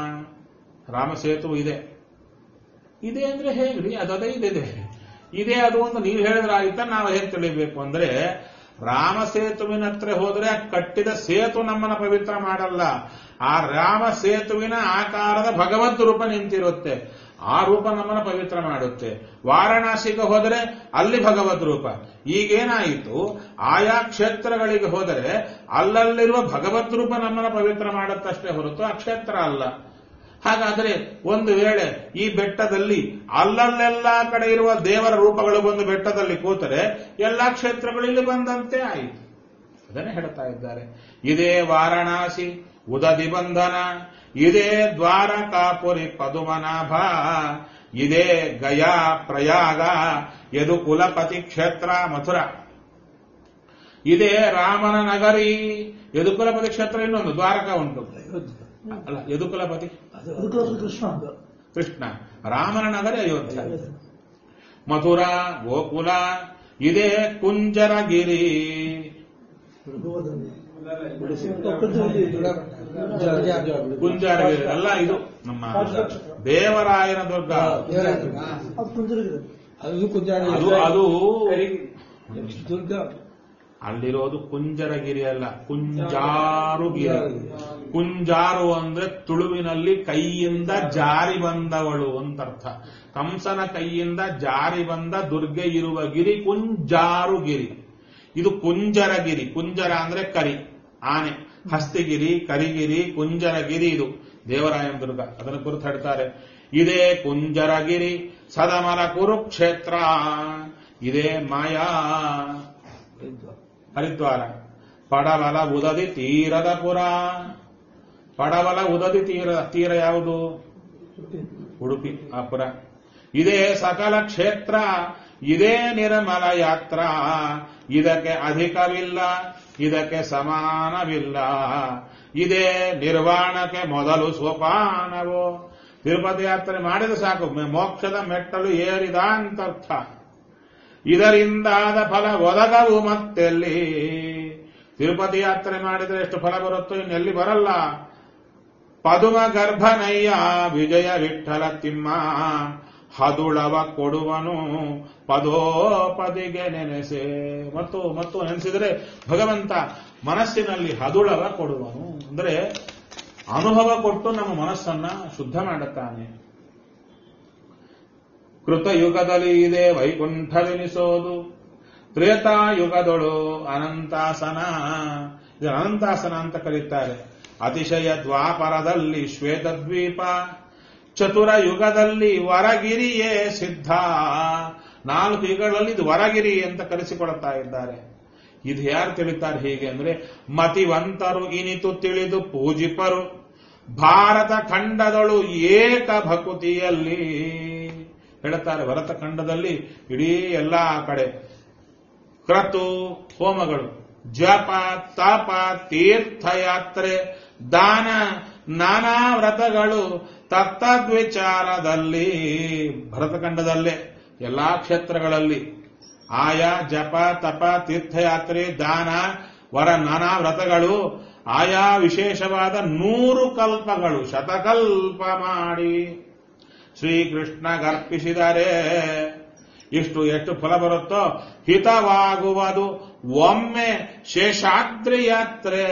A: ರಾಮಸೇತು ಇದೆ ಇದೆ ಅಂದ್ರೆ ಹೇಗ್ರಿ ಅದದೇ ಇದೆ ಇದೇ ಅದು ಒಂದು ನೀವು ಹೇಳಿದ್ರೆ ಆಯ್ತಾ ನಾವು ಹೇಗೆ ತಿಳಿಬೇಕು ಅಂದ್ರೆ ರಾಮ ಸೇತುವಿನ ಹತ್ರ ಹೋದ್ರೆ ಆ ಕಟ್ಟಿದ ಸೇತು ನಮ್ಮನ್ನ ಪವಿತ್ರ ಮಾಡಲ್ಲ ಆ ರಾಮ ಸೇತುವಿನ ಆಕಾರದ ಭಗವದ್ ರೂಪ ನಿಂತಿರುತ್ತೆ ಆ ರೂಪ ನಮ್ಮನ್ನ ಪವಿತ್ರ ಮಾಡುತ್ತೆ ವಾರಣಾಸಿಗೆ ಹೋದರೆ ಅಲ್ಲಿ ಭಗವದ್ ರೂಪ ಈಗೇನಾಯಿತು ಆಯಾ ಕ್ಷೇತ್ರಗಳಿಗೆ ಹೋದರೆ ಅಲ್ಲಲ್ಲಿರುವ ಭಗವದ್ ರೂಪ ನಮ್ಮನ್ನ ಪವಿತ್ರ ಮಾಡುತ್ತಷ್ಟೇ ಹೊರತು ಆ ಕ್ಷೇತ್ರ ಅಲ್ಲ ಹಾಗಾದ್ರೆ ಒಂದು ವೇಳೆ ಈ ಬೆಟ್ಟದಲ್ಲಿ ಅಲ್ಲಲ್ಲೆಲ್ಲ ಕಡೆ ಇರುವ ದೇವರ ರೂಪಗಳು ಬಂದು ಬೆಟ್ಟದಲ್ಲಿ ಕೂತರೆ ಎಲ್ಲಾ ಕ್ಷೇತ್ರಗಳು ಇಲ್ಲಿ ಬಂದಂತೆ ಆಯಿತು ಅದನ್ನೇ ಹೇಳ್ತಾ ಇದ್ದಾರೆ ಇದೇ ವಾರಣಾಸಿ ಉದದಿ ಬಂಧನ ಇದೇ ದ್ವಾರಕಾಪುರಿ ಪದುಮನಾಭ ಇದೇ ಗಯಾ ಪ್ರಯಾಗ ಯದು ಕುಲಪತಿ ಕ್ಷೇತ್ರ ಮಥುರ ಇದೇ ರಾಮನ ನಗರಿ ಯದುಕುಲಪತಿ ಕ್ಷೇತ್ರ ಇನ್ನೊಂದು ದ್ವಾರಕ ಉಂಟು ಅಲ್ಲ ಯದುಕುಲಪತಿ
B: ಅದಕ್ಕೋಸ್ಕರ ಕೃಷ್ಣ ಅಂತ
A: ಕೃಷ್ಣ ರಾಮನ ನಗರ ಅಯೋಧ್ಯ ಮಥುರಾ ಗೋಕುಲ ಇದೇ ಕುಂಜರಗಿರಿ
B: ಗೋವರ್ಧನ
A: ಕುಂಜರಗಿರಿ ಅಲ್ಲ ಇದು ನಮ್ಮ ದೇವರಾಯನ ದುರ್ಗ
B: ಅದು ಕುಂಜರಿಗಿದೆ
C: ಅದು ಕುಂಜಾರ
A: ಅದು ಅದು
C: ದುರ್ಗ
A: ಅಲ್ಲಿರೋದು ಕುಂಜರಗಿರಿ ಅಲ್ಲ ಕುಂಜಾರುಗಿರಿ ಕುಂಜಾರು ಅಂದ್ರೆ ತುಳುವಿನಲ್ಲಿ ಕೈಯಿಂದ ಜಾರಿ ಬಂದವಳು ಅಂತ ಅರ್ಥ ಕಂಸನ ಕೈಯಿಂದ ಜಾರಿ ಬಂದ ದುರ್ಗೆ ಇರುವ ಗಿರಿ ಕುಂಜಾರುಗಿರಿ ಇದು ಕುಂಜರಗಿರಿ ಕುಂಜರ ಅಂದ್ರೆ ಕರಿ ಆನೆ ಹಸ್ತಿಗಿರಿ ಕರಿಗಿರಿ ಕುಂಜರಗಿರಿ ಇದು ದೇವರಾಯನ ದುರ್ಗ ಅದನ್ನು ಕುರಿತು ಹೇಳ್ತಾರೆ ಇದೇ ಕುಂಜರಗಿರಿ ಸದಮಲ ಕುರುಕ್ಷೇತ್ರ ಇದೇ ಮಾಯಾ ಹರಿದ್ವಾರ ಪಡವಲ ಉದದಿ ತೀರದ ಪುರ ಪಡವಲ ಉದದಿ ತೀರ ತೀರ ಯಾವುದು ಉಡುಪಿ ಆ ಪುರ ಇದೇ ಸಕಲ ಕ್ಷೇತ್ರ ಇದೇ ನಿರ್ಮಲ ಯಾತ್ರ ಇದಕ್ಕೆ ಅಧಿಕವಿಲ್ಲ ಇದಕ್ಕೆ ಸಮಾನವಿಲ್ಲ ಇದೇ ನಿರ್ವಾಣಕ್ಕೆ ಮೊದಲು ಸೋಪಾನವು ತಿರುಪತಿ ಯಾತ್ರೆ ಮಾಡಿದ ಸಾಕು ಮೆ- ಮೋಕ್ಷದ ಮೆಟ್ಟಲು ಏರಿದ ಅಂತ ಅರ್ಥ ಇದರಿಂದಾದ ಫಲ ಒದಗವು ಮತ್ತೆಲ್ಲಿ ತಿರುಪತಿ ಯಾತ್ರೆ ಮಾಡಿದರೆ ಎಷ್ಟು ಫಲ ಬರುತ್ತೋ ಇನ್ನೆಲ್ಲಿ ಬರಲ್ಲ ಪದುಮ ಗರ್ಭನಯ್ಯ ವಿಜಯ ವಿಠಲ ತಿಮ್ಮ ಹದುಳವ ಕೊಡುವನು ಪದೋಪದಿಗೆ ನೆನೆಸೆ ಮತ್ತು ಮತ್ತು ನೆನೆಸಿದರೆ ಭಗವಂತ ಮನಸ್ಸಿನಲ್ಲಿ ಹದುಳವ ಕೊಡುವನು ಅಂದರೆ ಅನುಭವ ಕೊಟ್ಟು ನಮ್ಮ ಮನಸ್ಸನ್ನ ಶುದ್ಧ ಮಾಡುತ್ತಾನೆ ಕೃತಯುಗದಲ್ಲಿ ಇದೆ ವೈಕುಂಠವೆನಿಸೋದು ತ್ರೇತಾಯುಗದೊಳು ಅನಂತಾಸನ ಇದು ಅನಂತಾಸನ ಅಂತ ಕರೀತಾರೆ ಅತಿಶಯ ದ್ವಾಪರದಲ್ಲಿ ಶ್ವೇತದ್ವೀಪ ಚತುರ ಯುಗದಲ್ಲಿ ವರಗಿರಿಯೇ ಸಿದ್ಧ ನಾಲ್ಕು ಯುಗಗಳಲ್ಲಿ ಇದು ವರಗಿರಿ ಅಂತ ಕರೆಸಿಕೊಡುತ್ತಾ ಇದ್ದಾರೆ ಇದು ಯಾರು ತಿಳಿತಾರೆ ಹೀಗೆ ಅಂದ್ರೆ ಮತಿವಂತರು ಇನಿತು ತಿಳಿದು ಪೂಜಿಪರು ಭಾರತ ಖಂಡದಳು ಏಕ ಭಕುತಿಯಲ್ಲಿ ಹೇಳುತ್ತಾರೆ ಭರತ ಖಂಡದಲ್ಲಿ ಇಡೀ ಎಲ್ಲ ಕಡೆ ಕ್ರತು ಹೋಮಗಳು ಜಪ ತಪ ತೀರ್ಥಯಾತ್ರೆ ದಾನ ನಾನಾ ವ್ರತಗಳು ತತ್ತದ್ವಿಚಾರದಲ್ಲಿ ಭರತಖಂಡದಲ್ಲೇ ಎಲ್ಲಾ ಕ್ಷೇತ್ರಗಳಲ್ಲಿ ಆಯಾ ಜಪ ತಪ ತೀರ್ಥಯಾತ್ರೆ ದಾನ ವರ ನಾನಾ ವ್ರತಗಳು ಆಯಾ ವಿಶೇಷವಾದ ನೂರು ಕಲ್ಪಗಳು ಶತಕಲ್ಪ ಮಾಡಿ ಶ್ರೀಕೃಷ್ಣ ಗರ್ಪಿಸಿದರೆ ಇಷ್ಟು ಎಷ್ಟು ಫಲ ಬರುತ್ತೋ ಹಿತವಾಗುವುದು ಒಮ್ಮೆ ಶೇಷಾದ್ರಿ ಯಾತ್ರೆ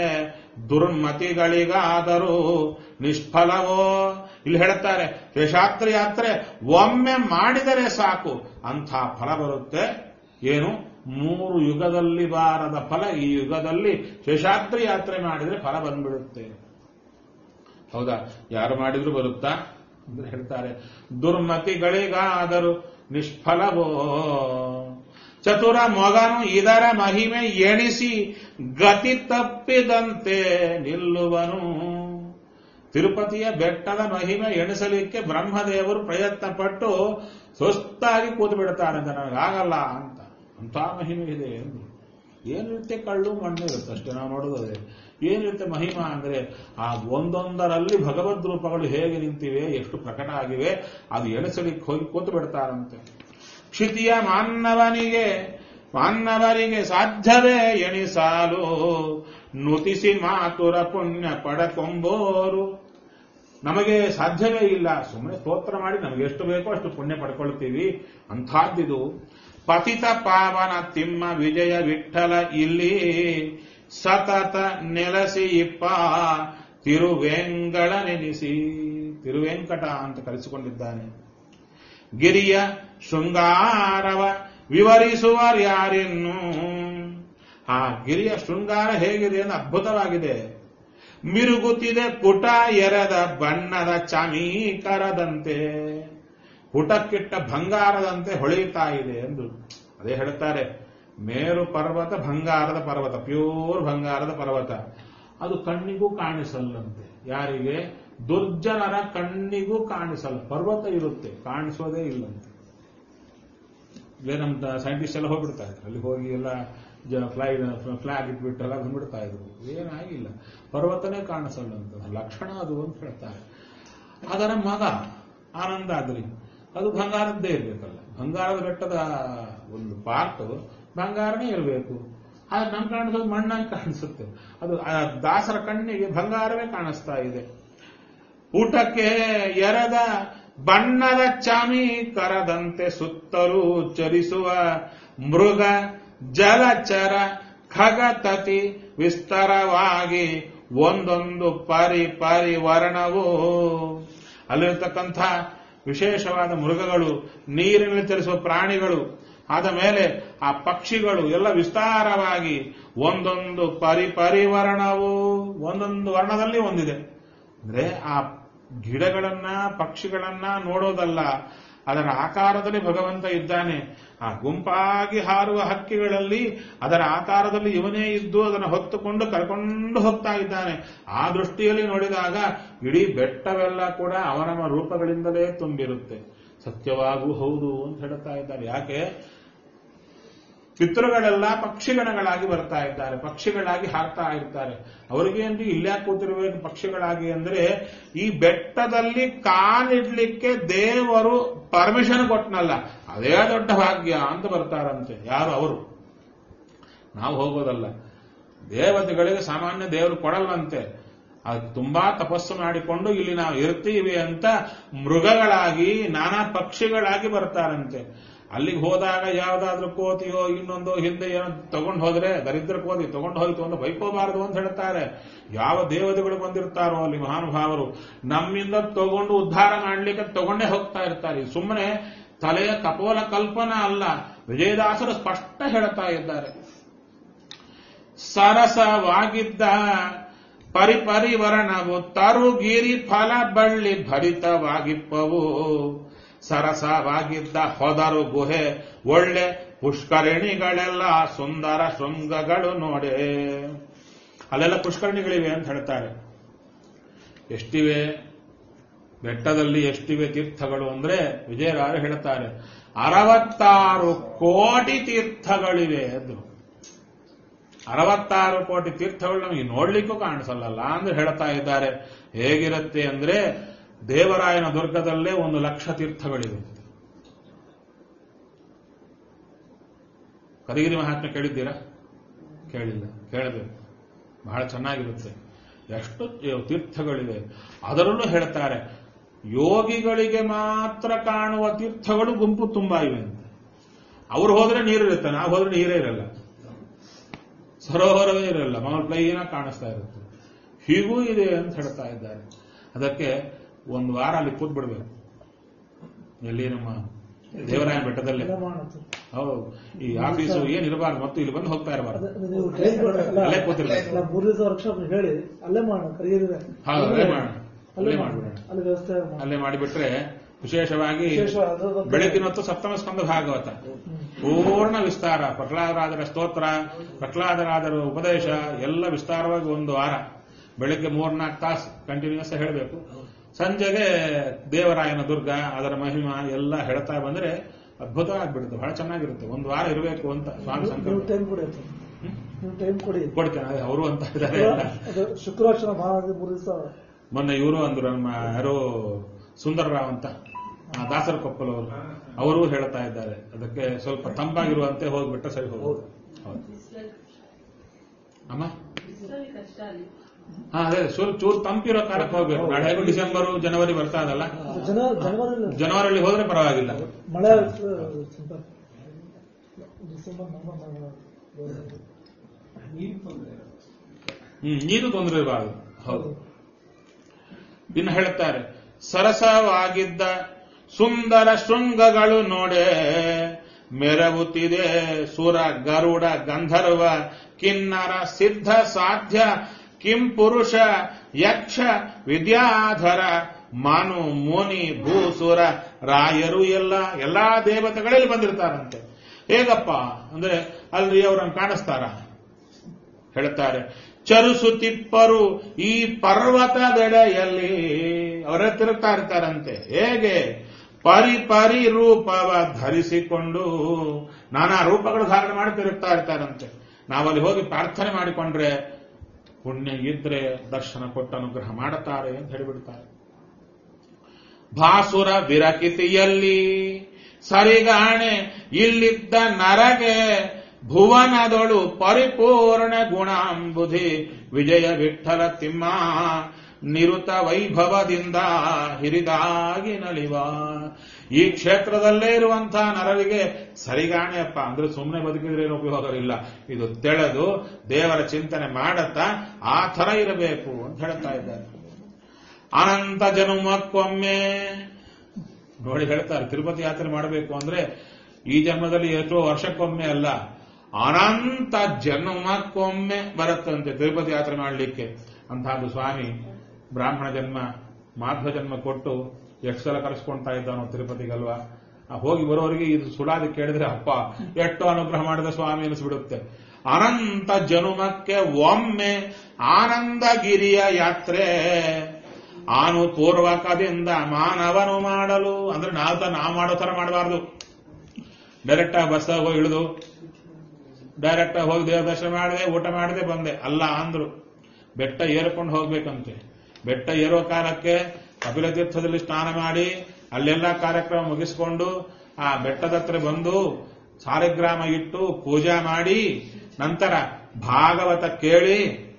A: ದುರ್ಮತಿಗಳಿಗಾದರೂ ನಿಷ್ಫಲವೋ ಇಲ್ಲಿ ಹೇಳುತ್ತಾರೆ ಶೇಷಾದ್ರಿ ಯಾತ್ರೆ ಒಮ್ಮೆ ಮಾಡಿದರೆ ಸಾಕು ಅಂಥ ಫಲ ಬರುತ್ತೆ ಏನು ಮೂರು ಯುಗದಲ್ಲಿ ಬಾರದ ಫಲ ಈ ಯುಗದಲ್ಲಿ ಶೇಷಾದ್ರಿ ಯಾತ್ರೆ ಮಾಡಿದರೆ ಫಲ ಬಂದ್ಬಿಡುತ್ತೆ ಹೌದಾ ಯಾರು ಮಾಡಿದ್ರು ಬರುತ್ತಾ ಅಂತ ಹೇಳ್ತಾರೆ ದುರ್ಮತಿಗಳಿಗಾದರೂ ನಿಷ್ಫಲವೋ ಚತುರ ಮೊಗನು ಇದರ ಮಹಿಮೆ ಎಣಿಸಿ ಗತಿ ತಪ್ಪಿದಂತೆ ನಿಲ್ಲುವನು ತಿರುಪತಿಯ ಬೆಟ್ಟದ ಮಹಿಮೆ ಎಣಿಸಲಿಕ್ಕೆ ಬ್ರಹ್ಮದೇವರು ಪ್ರಯತ್ನ ಪಟ್ಟು ಸುಸ್ತಾಗಿ ಕೂತು ಬಿಡ್ತಾರೆ ಅಂತ ನನಗಾಗಲ್ಲ ಅಂತ ಅಂತ ಮಹಿಮೆ ಇದೆ ಎಂದು ಏನಿರುತ್ತೆ ಕಳ್ಳು ಮಣ್ಣು ಇರುತ್ತೆ ಅಷ್ಟೇ ನಾವು ನೋಡೋದೇ ಏನಿರುತ್ತೆ ಮಹಿಮಾ ಅಂದ್ರೆ ಆ ಒಂದೊಂದರಲ್ಲಿ ಭಗವದ್ ರೂಪಗಳು ಹೇಗೆ ನಿಂತಿವೆ ಎಷ್ಟು ಪ್ರಕಟ ಆಗಿವೆ ಅದು ಎಣಿಸಲಿಕ್ಕೆ ಹೋಗಿ ಕೂತು ಬಿಡ್ತಾರಂತೆ ಕ್ಷಿತಿಯ ಮಾನ್ನವನಿಗೆ ಮಾನ್ನವರಿಗೆ ಸಾಧ್ಯವೇ ಎಣಿಸಾಲು ನುತಿಸಿ ಮಾತುರ ಪುಣ್ಯ ಪಡಕೊಂಬೋರು ನಮಗೆ ಸಾಧ್ಯವೇ ಇಲ್ಲ ಸುಮ್ಮನೆ ಸ್ತೋತ್ರ ಮಾಡಿ ನಮಗೆ ಎಷ್ಟು ಬೇಕೋ ಅಷ್ಟು ಪುಣ್ಯ ಪಡ್ಕೊಳ್ತೀವಿ ಅಂಥದ್ದಿದು ಪತಿತ ಪಾವನ ತಿಮ್ಮ ವಿಜಯ ವಿಠಲ ಇಲ್ಲಿ ಸತತ ನೆಲಸಿ ಇಪ್ಪ ತಿರುವೆಂಗಳ ನೆನೆಸಿ ತಿರುವೆಂಕಟ ಅಂತ ಕರೆಸಿಕೊಂಡಿದ್ದಾನೆ ಗಿರಿಯ ಶೃಂಗಾರವ ವಿವರಿಸುವರ್ಯಾರಿನ್ನು ಆ ಗಿರಿಯ ಶೃಂಗಾರ ಹೇಗಿದೆ ಎಂದು ಅದ್ಭುತವಾಗಿದೆ ಮಿರುಗುತ್ತಿದೆ ಪುಟ ಎರದ ಬಣ್ಣದ ಚಾಮೀಕರದಂತೆ ಪುಟಕ್ಕಿಟ್ಟ ಬಂಗಾರದಂತೆ ಹೊಳೆಯುತ್ತಾ ಇದೆ ಎಂದು ಅದೇ ಹೇಳುತ್ತಾರೆ ಮೇರು ಪರ್ವತ ಬಂಗಾರದ ಪರ್ವತ ಪ್ಯೂರ್ ಬಂಗಾರದ ಪರ್ವತ ಅದು ಕಣ್ಣಿಗೂ ಕಾಣಿಸಲ್ಲಂತೆ ಯಾರಿಗೆ ದುರ್ಜನರ ಕಣ್ಣಿಗೂ ಕಾಣಿಸಲ್ಲ ಪರ್ವತ ಇರುತ್ತೆ ಕಾಣಿಸೋದೇ ಇಲ್ಲಂತೆ ಇಲ್ಲೇ ನಮ್ಮ ಸೈಂಟಿಸ್ಟ್ ಎಲ್ಲ ಹೋಗ್ಬಿಡ್ತಾ ಇದ್ರು ಅಲ್ಲಿ ಹೋಗಿ ಎಲ್ಲ ಫ್ಲೈಟ್ ಫ್ಲಾಗ್ ಇಟ್ಬಿಟ್ಟು ಎಲ್ಲ ಬಂದ್ಬಿಡ್ತಾ ಇದ್ರು ಏನಾಗಿಲ್ಲ ಪರ್ವತನೇ ಕಾಣಿಸಲ್ಲ ಅಂತ ಲಕ್ಷಣ ಅದು ಅಂತ ಹೇಳ್ತಾರೆ ಅದರ ಮಗ ಆನಂದಾದ್ರಿ ಅದು ಬಂಗಾರದ್ದೇ ಇರಬೇಕಲ್ಲ ಬಂಗಾರದ ಬೆಟ್ಟದ ಒಂದು ಪಾರ್ಟ್ ಬಂಗಾರನೇ ಇರಬೇಕು ಆದ್ರೆ ನಮ್ ಕಾಣಿಸೋದು ಮಣ್ಣಾಗಿ ಕಾಣಿಸುತ್ತೆ ಅದು ಆ ದಾಸರ ಕಣ್ಣಿಗೆ ಬಂಗಾರವೇ ಕಾಣಿಸ್ತಾ ಇದೆ ಊಟಕ್ಕೆ ಎರದ ಬಣ್ಣದ ಚಾಮಿ ಕರದಂತೆ ಸುತ್ತಲೂ ಚರಿಸುವ ಮೃಗ ಜಲಚರ ಖಗತತಿ ವಿಸ್ತಾರವಾಗಿ ಒಂದೊಂದು ಪರಿ ಪರಿವರ್ಣವು ಅಲ್ಲಿರ್ತಕ್ಕಂಥ ವಿಶೇಷವಾದ ಮೃಗಗಳು ನೀರಿನಲ್ಲಿ ಚಲಿಸುವ ಪ್ರಾಣಿಗಳು ಆದ ಮೇಲೆ ಆ ಪಕ್ಷಿಗಳು ಎಲ್ಲ ವಿಸ್ತಾರವಾಗಿ ಒಂದೊಂದು ಪರಿ ಪರಿವರ್ಣವು ಒಂದೊಂದು ವರ್ಣದಲ್ಲಿ ಒಂದಿದೆ ಅಂದ್ರೆ ಆ ಗಿಡಗಳನ್ನ ಪಕ್ಷಿಗಳನ್ನ ನೋಡೋದಲ್ಲ ಅದರ ಆಕಾರದಲ್ಲಿ ಭಗವಂತ ಇದ್ದಾನೆ ಆ ಗುಂಪಾಗಿ ಹಾರುವ ಹಕ್ಕಿಗಳಲ್ಲಿ ಅದರ ಆಕಾರದಲ್ಲಿ ಇವನೇ ಇದ್ದು ಅದನ್ನು ಹೊತ್ತುಕೊಂಡು ಕರ್ಕೊಂಡು ಹೋಗ್ತಾ ಇದ್ದಾನೆ ಆ ದೃಷ್ಟಿಯಲ್ಲಿ ನೋಡಿದಾಗ ಇಡೀ ಬೆಟ್ಟವೆಲ್ಲ ಕೂಡ ಅವನ ರೂಪಗಳಿಂದಲೇ ತುಂಬಿರುತ್ತೆ ಸತ್ಯವಾಗೂ ಹೌದು ಅಂತ ಹೇಳ್ತಾ ಇದ್ದಾರೆ ಯಾಕೆ ಪಿತೃಗಳೆಲ್ಲ ಪಕ್ಷಿಗಣಗಳಾಗಿ ಬರ್ತಾ ಇದ್ದಾರೆ ಪಕ್ಷಿಗಳಾಗಿ ಹಾರ್ತಾ ಇರ್ತಾರೆ ಅವರಿಗೆ ಅಂತ ಇಲ್ಲೇ ಕೂತಿರಬೇಕು ಪಕ್ಷಿಗಳಾಗಿ ಅಂದ್ರೆ ಈ ಬೆಟ್ಟದಲ್ಲಿ ಕಾಲಿಡ್ಲಿಕ್ಕೆ ದೇವರು ಪರ್ಮಿಷನ್ ಕೊಟ್ಟನಲ್ಲ ಅದೇ ದೊಡ್ಡ ಭಾಗ್ಯ ಅಂತ ಬರ್ತಾರಂತೆ ಯಾರು ಅವರು ನಾವು ಹೋಗೋದಲ್ಲ ದೇವತೆಗಳಿಗೆ ಸಾಮಾನ್ಯ ದೇವರು ಕೊಡಲ್ಲಂತೆ ಅದು ತುಂಬಾ ತಪಸ್ಸು ಮಾಡಿಕೊಂಡು ಇಲ್ಲಿ ನಾವು ಇರ್ತೀವಿ ಅಂತ ಮೃಗಗಳಾಗಿ ನಾನಾ ಪಕ್ಷಿಗಳಾಗಿ ಬರ್ತಾರಂತೆ ಅಲ್ಲಿಗೆ ಹೋದಾಗ ಯಾವ್ದಾದ್ರೂ ಕೋತಿಯೋ ಇನ್ನೊಂದು ಹಿಂದೆ ಏನೋ ತಗೊಂಡು ಹೋದ್ರೆ ದರಿದ್ರ ಕೋತಿ ತಗೊಂಡು ಹೋಯ್ತು ಅಂತ ಬೈಕೋಬಾರದು ಅಂತ ಹೇಳ್ತಾರೆ ಯಾವ ದೇವತೆಗಳು ಬಂದಿರ್ತಾರೋ ಅಲ್ಲಿ ಮಹಾನುಭಾವರು ನಮ್ಮಿಂದ ತಗೊಂಡು ಉದ್ಧಾರ ಮಾಡ್ಲಿಕ್ಕೆ ತಗೊಂಡೇ ಹೋಗ್ತಾ ಇರ್ತಾರೆ ಸುಮ್ಮನೆ ತಲೆಯ ಕಪೋಲ ಕಲ್ಪನಾ ಅಲ್ಲ ವಿಜಯದಾಸರು ಸ್ಪಷ್ಟ ಹೇಳ್ತಾ ಇದ್ದಾರೆ ಸರಸವಾಗಿದ್ದ ಪರಿಪರಿವರ್ಣವು ತರುಗಿರಿ ಫಲ ಬಳ್ಳಿ ಭರಿತವಾಗಿಪ್ಪವು ಸರಸವಾಗಿದ್ದ ಹೊದರು ಗುಹೆ ಒಳ್ಳೆ ಪುಷ್ಕರಿಣಿಗಳೆಲ್ಲ ಸುಂದರ ಶೃಂಗಗಳು ನೋಡೆ ಅಲ್ಲೆಲ್ಲ ಪುಷ್ಕರಣಿಗಳಿವೆ ಅಂತ ಹೇಳ್ತಾರೆ ಎಷ್ಟಿವೆ ಬೆಟ್ಟದಲ್ಲಿ ಎಷ್ಟಿವೆ ತೀರ್ಥಗಳು ಅಂದ್ರೆ ವಿಜಯರಾರು ಹೇಳ್ತಾರೆ ಅರವತ್ತಾರು ಕೋಟಿ ತೀರ್ಥಗಳಿವೆ ಅದು ಅರವತ್ತಾರು ಕೋಟಿ ತೀರ್ಥಗಳು ನಮಗೆ ನೋಡ್ಲಿಕ್ಕೂ ಕಾಣಿಸಲ್ಲ ಅಂದ್ರೆ ಹೇಳ್ತಾ ಇದ್ದಾರೆ ಹೇಗಿರುತ್ತೆ ಅಂದ್ರೆ ದೇವರಾಯನ ದುರ್ಗದಲ್ಲೇ ಒಂದು ಲಕ್ಷ ತೀರ್ಥಗಳಿವೆ ಕರಿಗಿರಿ ಮಹಾತ್ಮೆ ಕೇಳಿದ್ದೀರಾ ಕೇಳಿಲ್ಲ ಕೇಳಬೇಕು ಬಹಳ ಚೆನ್ನಾಗಿರುತ್ತೆ ಎಷ್ಟು ತೀರ್ಥಗಳಿವೆ ಅದರಲ್ಲೂ ಹೇಳ್ತಾರೆ ಯೋಗಿಗಳಿಗೆ ಮಾತ್ರ ಕಾಣುವ ತೀರ್ಥಗಳು ಗುಂಪು ತುಂಬಾ ಇವೆ ಅಂತ ಅವ್ರು ಹೋದ್ರೆ ನೀರಿರುತ್ತೆ ನಾವು ಹೋದ್ರೆ ನೀರೇ ಇರಲ್ಲ ಸರೋವರವೇ ಇರಲ್ಲ ಮಾಮೂಲು ಪ್ಲೈನ ಕಾಣಿಸ್ತಾ ಇರುತ್ತೆ ಹೀಗೂ ಇದೆ ಅಂತ ಹೇಳ್ತಾ ಇದ್ದಾರೆ ಅದಕ್ಕೆ ಒಂದು ವಾರ ಅಲ್ಲಿ ಕೂತ್ ಬಿಡ್ಬೇಕು ಎಲ್ಲಿ ನಮ್ಮ ದೇವರಾಯನ ಬೆಟ್ಟದಲ್ಲಿ
B: ಎಲ್ಲ ಮಾಡೋದು
A: ಹೌದು ಈ ಆಫೀಸು ಏನ್ ಇರಬಾರ್ದು ಮತ್ತು ಇಲ್ಲಿ ಬಂದು ಹೋಗ್ತಾ ಇರಬಾರ್ದು
B: ಅದೇ ನೀವು ಟ್ರೈನ್
A: ಅಲ್ಲೇ ಕೂತಿರ್ಬೇಕು.
B: ಅಲ್ಲ ಮೂರು ದಿವಸ ವರ್ಕ್ಶಾಪ್ ಹೇಳಿ ಅಲ್ಲೇ ಮಾಡೋಣ ಕರಿಗಿರಿದೆ
A: ಹೌದು, ಅಲ್ಲೇ ಮಾಡೋಣ.
B: ಅಲ್ಲೇ
A: ಅಲ್ಲೇ
B: ಮಾಡೋಣ
A: ಮಾಡ್ಬಿಡೋಣ.
B: ಅಲ್ಲಿ ವ್ಯವಸ್ಥೆ ಮಾಡೋಣ.
A: ಅಲ್ಲೇ ಮಾಡಿಬಿಟ್ರೆ ವಿಶೇಷವಾಗಿ
B: ವಿಶೇಷವಾಗಿ ಅದ್ರ ಬಗ್ಗೆ-
A: ಬೆಳಗಿನ ಹೊತ್ತು ಸಪ್ತಮ ಸ್ಕಂದ ಭಾಗವತ ಪೂರ್ಣ ವಿಸ್ತಾರ ಪ್ರಹ್ಲಾದರಾಜರ ಸ್ತೋತ್ರ ಪ್ರಹ್ಲಾದರಾಜರ ಉಪದೇಶ ಎಲ್ಲ ವಿಸ್ತಾರವಾಗಿ ಒಂದು ವಾರ ಬೆಳಿಗ್ಗೆ ಮೂರ್ನಾಲ್ಕು ತಾಸು ಕಂಟಿನ್ಯೂಸ್ ಹೇಳಬೇಕು ಸಂಜೆಗೆ ದೇವರಾಯನ ದುರ್ಗ ಅದರ ಮಹಿಮಾ ಎಲ್ಲ ಹೇಳ್ತಾ ಬಂದ್ರೆ ಅದ್ಭುತ ಆಗ್ಬಿಡುತ್ತೆ ಬಹಳ ಚೆನ್ನಾಗಿರುತ್ತೆ ಒಂದು ವಾರ ಇರಬೇಕು ಅಂತ ಸ್ವಾಮಿ
B: ನೀವು
A: ಸಂಕಲ್ಪ
B: ಟೈಮ್ ಕೊಡಿ ಅಂತ ನೀವು ಟೈಮ್ ಕೊಡಿ
A: ಕೊಡ್ತೇನೆ ಅದೇ ಅವರು ಅಂತ ಇದ್ದಾರೆ ಎಲ್ಲ.
B: ಅದು ಶುಕ್ರವಾರ ಭಾಳ ಮೂರು ದಿವಸ
A: ಮೊನ್ನೆ ಇವರು ಅಂದ್ರು ನಮ್ಮ ಯಾರೋ ಸುಂದರರಾವ್ ಅಂತ ಆ, ದಾಸರ ಕೊಪ್ಪಲ್ ಅವರು ಅವರು ಹೇಳ್ತಾ ಇದ್ದಾರೆ ಅದಕ್ಕೆ ಸ್ವಲ್ಪ ತಂಪಾಗಿರುವಂತೆ ಹೋಗ್ಬಿಟ್ರೆ ಸರಿ ಹೋಗ್ಬೋದು ಹೌದು ಅಮ್ಮ ಹಾ ಅದೇ ಸ್ವಲ್ಪ ಚೂರು ತಂಪಿರೋ ಕಾಲಕ್ಕೆ ಹೋಗ್ಬೇಕು ನಾಳೆ ಹೇಗೂ ಡಿಸೆಂಬರ್ ಜನವರಿ ಬರ್ತಾ ಇದಲ್ಲ
B: ಅದು ಜನ ಜನವರಿ
A: ಜನವರಿಯಲ್ಲಿ ಹೋದ್ರೆ ಪರವಾಗಿಲ್ಲ
B: ಮಳೆ ಆಗುತ್ತೆ, ಸ್ವಲ್ಪ ಡಿಸೆಂಬರ್ ನವೆಂಬರ್
A: ಹ್ಮ್ ನೀರು ತೊಂದರೆ ಇರಬಾರದು ಹೌದು ಇನ್ನು ಹೇಳ್ತಾರೆ ಸರಸವಾಗಿದ್ದ ಸುಂದರ ಶೃಂಗಗಳು ನೋಡೆ ಮೆರವುತ್ತಿದೆ ಸುರ ಗರುಡ ಗಂಧರ್ವ ಕಿನ್ನರ ಸಿದ್ಧ ಸಾಧ್ಯ ಕಿಂಪುರುಷ ಯಕ್ಷ ವಿದ್ಯಾಧರ ಮಾನು ಮುನಿ ಭೂಸುರ ರಾಯರು ಎಲ್ಲ ಎಲ್ಲಾ ದೇವತೆಗಳಲ್ಲಿ ಬಂದಿರ್ತಾರಂತೆ ಹೇಗಪ್ಪ ಅಂದ್ರೆ ಅಲ್ಲಿ ಅವ್ರನ್ನ ಕಾಣಿಸ್ತಾರ ಹೇಳ್ತಾರೆ ಚರುಸುತಿಪ್ಪರು ಈ ಪರ್ವತದೆಡೆಯಲ್ಲಿ ಅವರೇ ತಿರುಗ್ತಾ ಇರ್ತಾರಂತೆ ಹೇಗೆ ಪರಿ ಪರಿ ರೂಪವ ಧರಿಸಿಕೊಂಡು ನಾನಾ ರೂಪಗಳು ಧಾರಣೆ ಮಾಡಿ ತಿರುಗ್ತಾ ಇರ್ತಾರಂತೆ ನಾವಲ್ಲಿ ಹೋಗಿ ಪ್ರಾರ್ಥನೆ ಮಾಡಿಕೊಂಡ್ರೆ ಪುಣ್ಯ ಇದ್ರೆ ದರ್ಶನ ಕೊಟ್ಟು ಅನುಗ್ರಹ ಮಾಡುತ್ತಾರೆ ಅಂತ ಹೇಳಿಬಿಡ್ತಾರೆ ಭಾಸುರ ವಿರಕಿತಿಯಲ್ಲಿ ಸರಿಗಾಣೆ ಇಲ್ಲಿದ್ದ ನರಗೆ ಭುವನದೊಳು ಪರಿಪೂರ್ಣ ಗುಣಾಂಬುಧಿ ವಿಜಯ ವಿಠಲ ತಿಮ್ಮ ನಿರುತ ವೈಭವದಿಂದ ಹಿರಿದಾಗಿ ನಲಿವ ಈ ಕ್ಷೇತ್ರದಲ್ಲೇ ಇರುವಂತಹ ನರರಿಗೆ ಸರಿಗಾಣೆ ಅಪ್ಪ ಅಂದ್ರೆ ಸುಮ್ಮನೆ ಬದುಕಿದ್ರೆ ಏನು ಉಪಯೋಗವಿಲ್ಲ ಇದು ತೆಳೆದು ದೇವರ ಚಿಂತನೆ ಮಾಡತ್ತಾ ಆ ಥರ ಇರಬೇಕು ಅಂತ ಹೇಳ್ತಾ ಇದ್ದಾರೆ ಅನಂತ ಜನ್ಮಕ್ಕೊಮ್ಮೆ ನೋಡಿ ಹೇಳ್ತಾರೆ ತಿರುಪತಿ ಯಾತ್ರೆ ಮಾಡಬೇಕು ಅಂದ್ರೆ ಈ ಜನ್ಮದಲ್ಲಿ ಎಷ್ಟೋ ವರ್ಷಕ್ಕೊಮ್ಮೆ ಅಲ್ಲ ಅನಂತ ಜನ್ಮಕ್ಕೊಮ್ಮೆ ಬರುತ್ತಂತೆ ತಿರುಪತಿ ಯಾತ್ರೆ ಮಾಡಲಿಕ್ಕೆ ಅಂತಹದ್ದು ಸ್ವಾಮಿ ಬ್ರಾಹ್ಮಣ ಜನ್ಮ ಮಾಧ್ವ ಜನ್ಮ ಕೊಟ್ಟು ಎಷ್ಟು ಸಲ ಕರೆಸ್ಕೊಂತಾ ಇದ್ದಾನೋ ತಿರುಪತಿಗಲ್ವಾ ಆ ಹೋಗಿ ಬರೋರಿಗೆ ಇದು ಸುಡಾದಿ ಕೇಳಿದ್ರೆ ಅಪ್ಪ ಎಷ್ಟು ಅನುಗ್ರಹ ಮಾಡಿದ ಸ್ವಾಮಿ ಅನಿಸ್ಬಿಡುತ್ತೆ ಅನಂತ ಜನುಮಕ್ಕೆ ಒಮ್ಮೆ ಆನಂದಗಿರಿಯ ಯಾತ್ರೆ ಆನು ಪೂರ್ವಕದಿಂದ ಮಾನವನು ಮಾಡಲು ಅಂದ್ರೆ ನಾವು ತ- ನಾವು ಮಾಡೋ ತರ ಮಾಡಬಾರ್ದು ಡೈರೆಕ್ಟ್ ಆಗಿ ಬಸ್ ಹೋಗಿ ಇಳಿದು ಡೈರೆಕ್ಟ್ ಆಗಿ ಹೋಗಿ ದೇವ್ರ ದರ್ಶನ ಮಾಡಿದೆ ಊಟ ಮಾಡಿದೆ ಬಂದೆ ಅಲ್ಲ ಅಂದ್ರು ಬೆಟ್ಟ ಏರ್ಕೊಂಡು ಹೋಗ್ಬೇಕಂತೆ ಬೆಟ್ಟ ಏರೋ ಕಾಲಕ್ಕೆ ಕಪಿಲ ತೀರ್ಥದಲ್ಲಿ ಸ್ನಾನ ಮಾಡಿ ಅಲ್ಲೆಲ್ಲ ಕಾರ್ಯಕ್ರಮ ಮುಗಿಸ್ಕೊಂಡು ಆ ಬೆಟ್ಟದ ಹತ್ರ ಬಂದು ಸಾಲಿಗ್ರಾಮ ಇಟ್ಟು ಪೂಜಾ ಮಾಡಿ ನಂತರ ಭಾಗವತ ಕೇಳಿ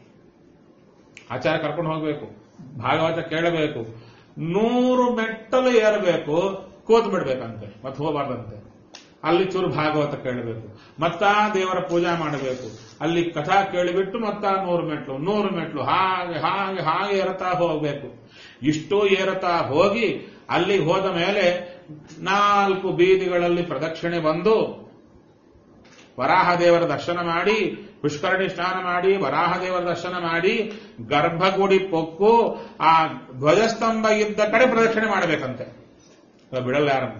A: ಆಚಾರ ಕರ್ಕೊಂಡು ಹೋಗ್ಬೇಕು ಭಾಗವತ ಕೇಳಬೇಕು ನೂರು ಮೆಟ್ಟಲು ಏರಬೇಕು ಕೂತ್ ಬಿಡ್ಬೇಕಂತೆ ಮತ್ತೆ ಹೋಗಬಾರ್ದಂತೆ ಅಲ್ಲಿ ಚೂರು ಭಾಗವತ ಕೇಳಬೇಕು ಮತ್ತ ದೇವರ ಪೂಜಾ ಮಾಡಬೇಕು ಅಲ್ಲಿ ಕಥಾ ಕೇಳಿಬಿಟ್ಟು ಮತ್ತ ನೂರು ಮೆಟ್ಲು ನೂರು ಮೆಟ್ಲು ಹಾಗೆ ಹಾಗೆ ಹಾಗೆ ಏರತಾ ಹೋಗ್ಬೇಕು ಇಷ್ಟು ಏರತಾ ಹೋಗಿ ಅಲ್ಲಿಗೆ ಹೋದ ಮೇಲೆ ನಾಲ್ಕು ಬೀದಿಗಳಲ್ಲಿ ಪ್ರದಕ್ಷಿಣೆ ಬಂದು ವರಾಹ ದೇವರ ದರ್ಶನ ಮಾಡಿ ಪುಷ್ಕರಣಿ ಸ್ನಾನ ಮಾಡಿ ವರಾಹ ದೇವರ ದರ್ಶನ ಮಾಡಿ ಗರ್ಭಗುಡಿ ಪೊಕ್ಕು ಆ ಧ್ವಜಸ್ತಂಭ ಇದ್ದ ಕಡೆ ಪ್ರದಕ್ಷಿಣೆ ಮಾಡಬೇಕಂತೆ ಇವಾಗ ಬಿಡಲ್ಲ ಯಾರನ್ನು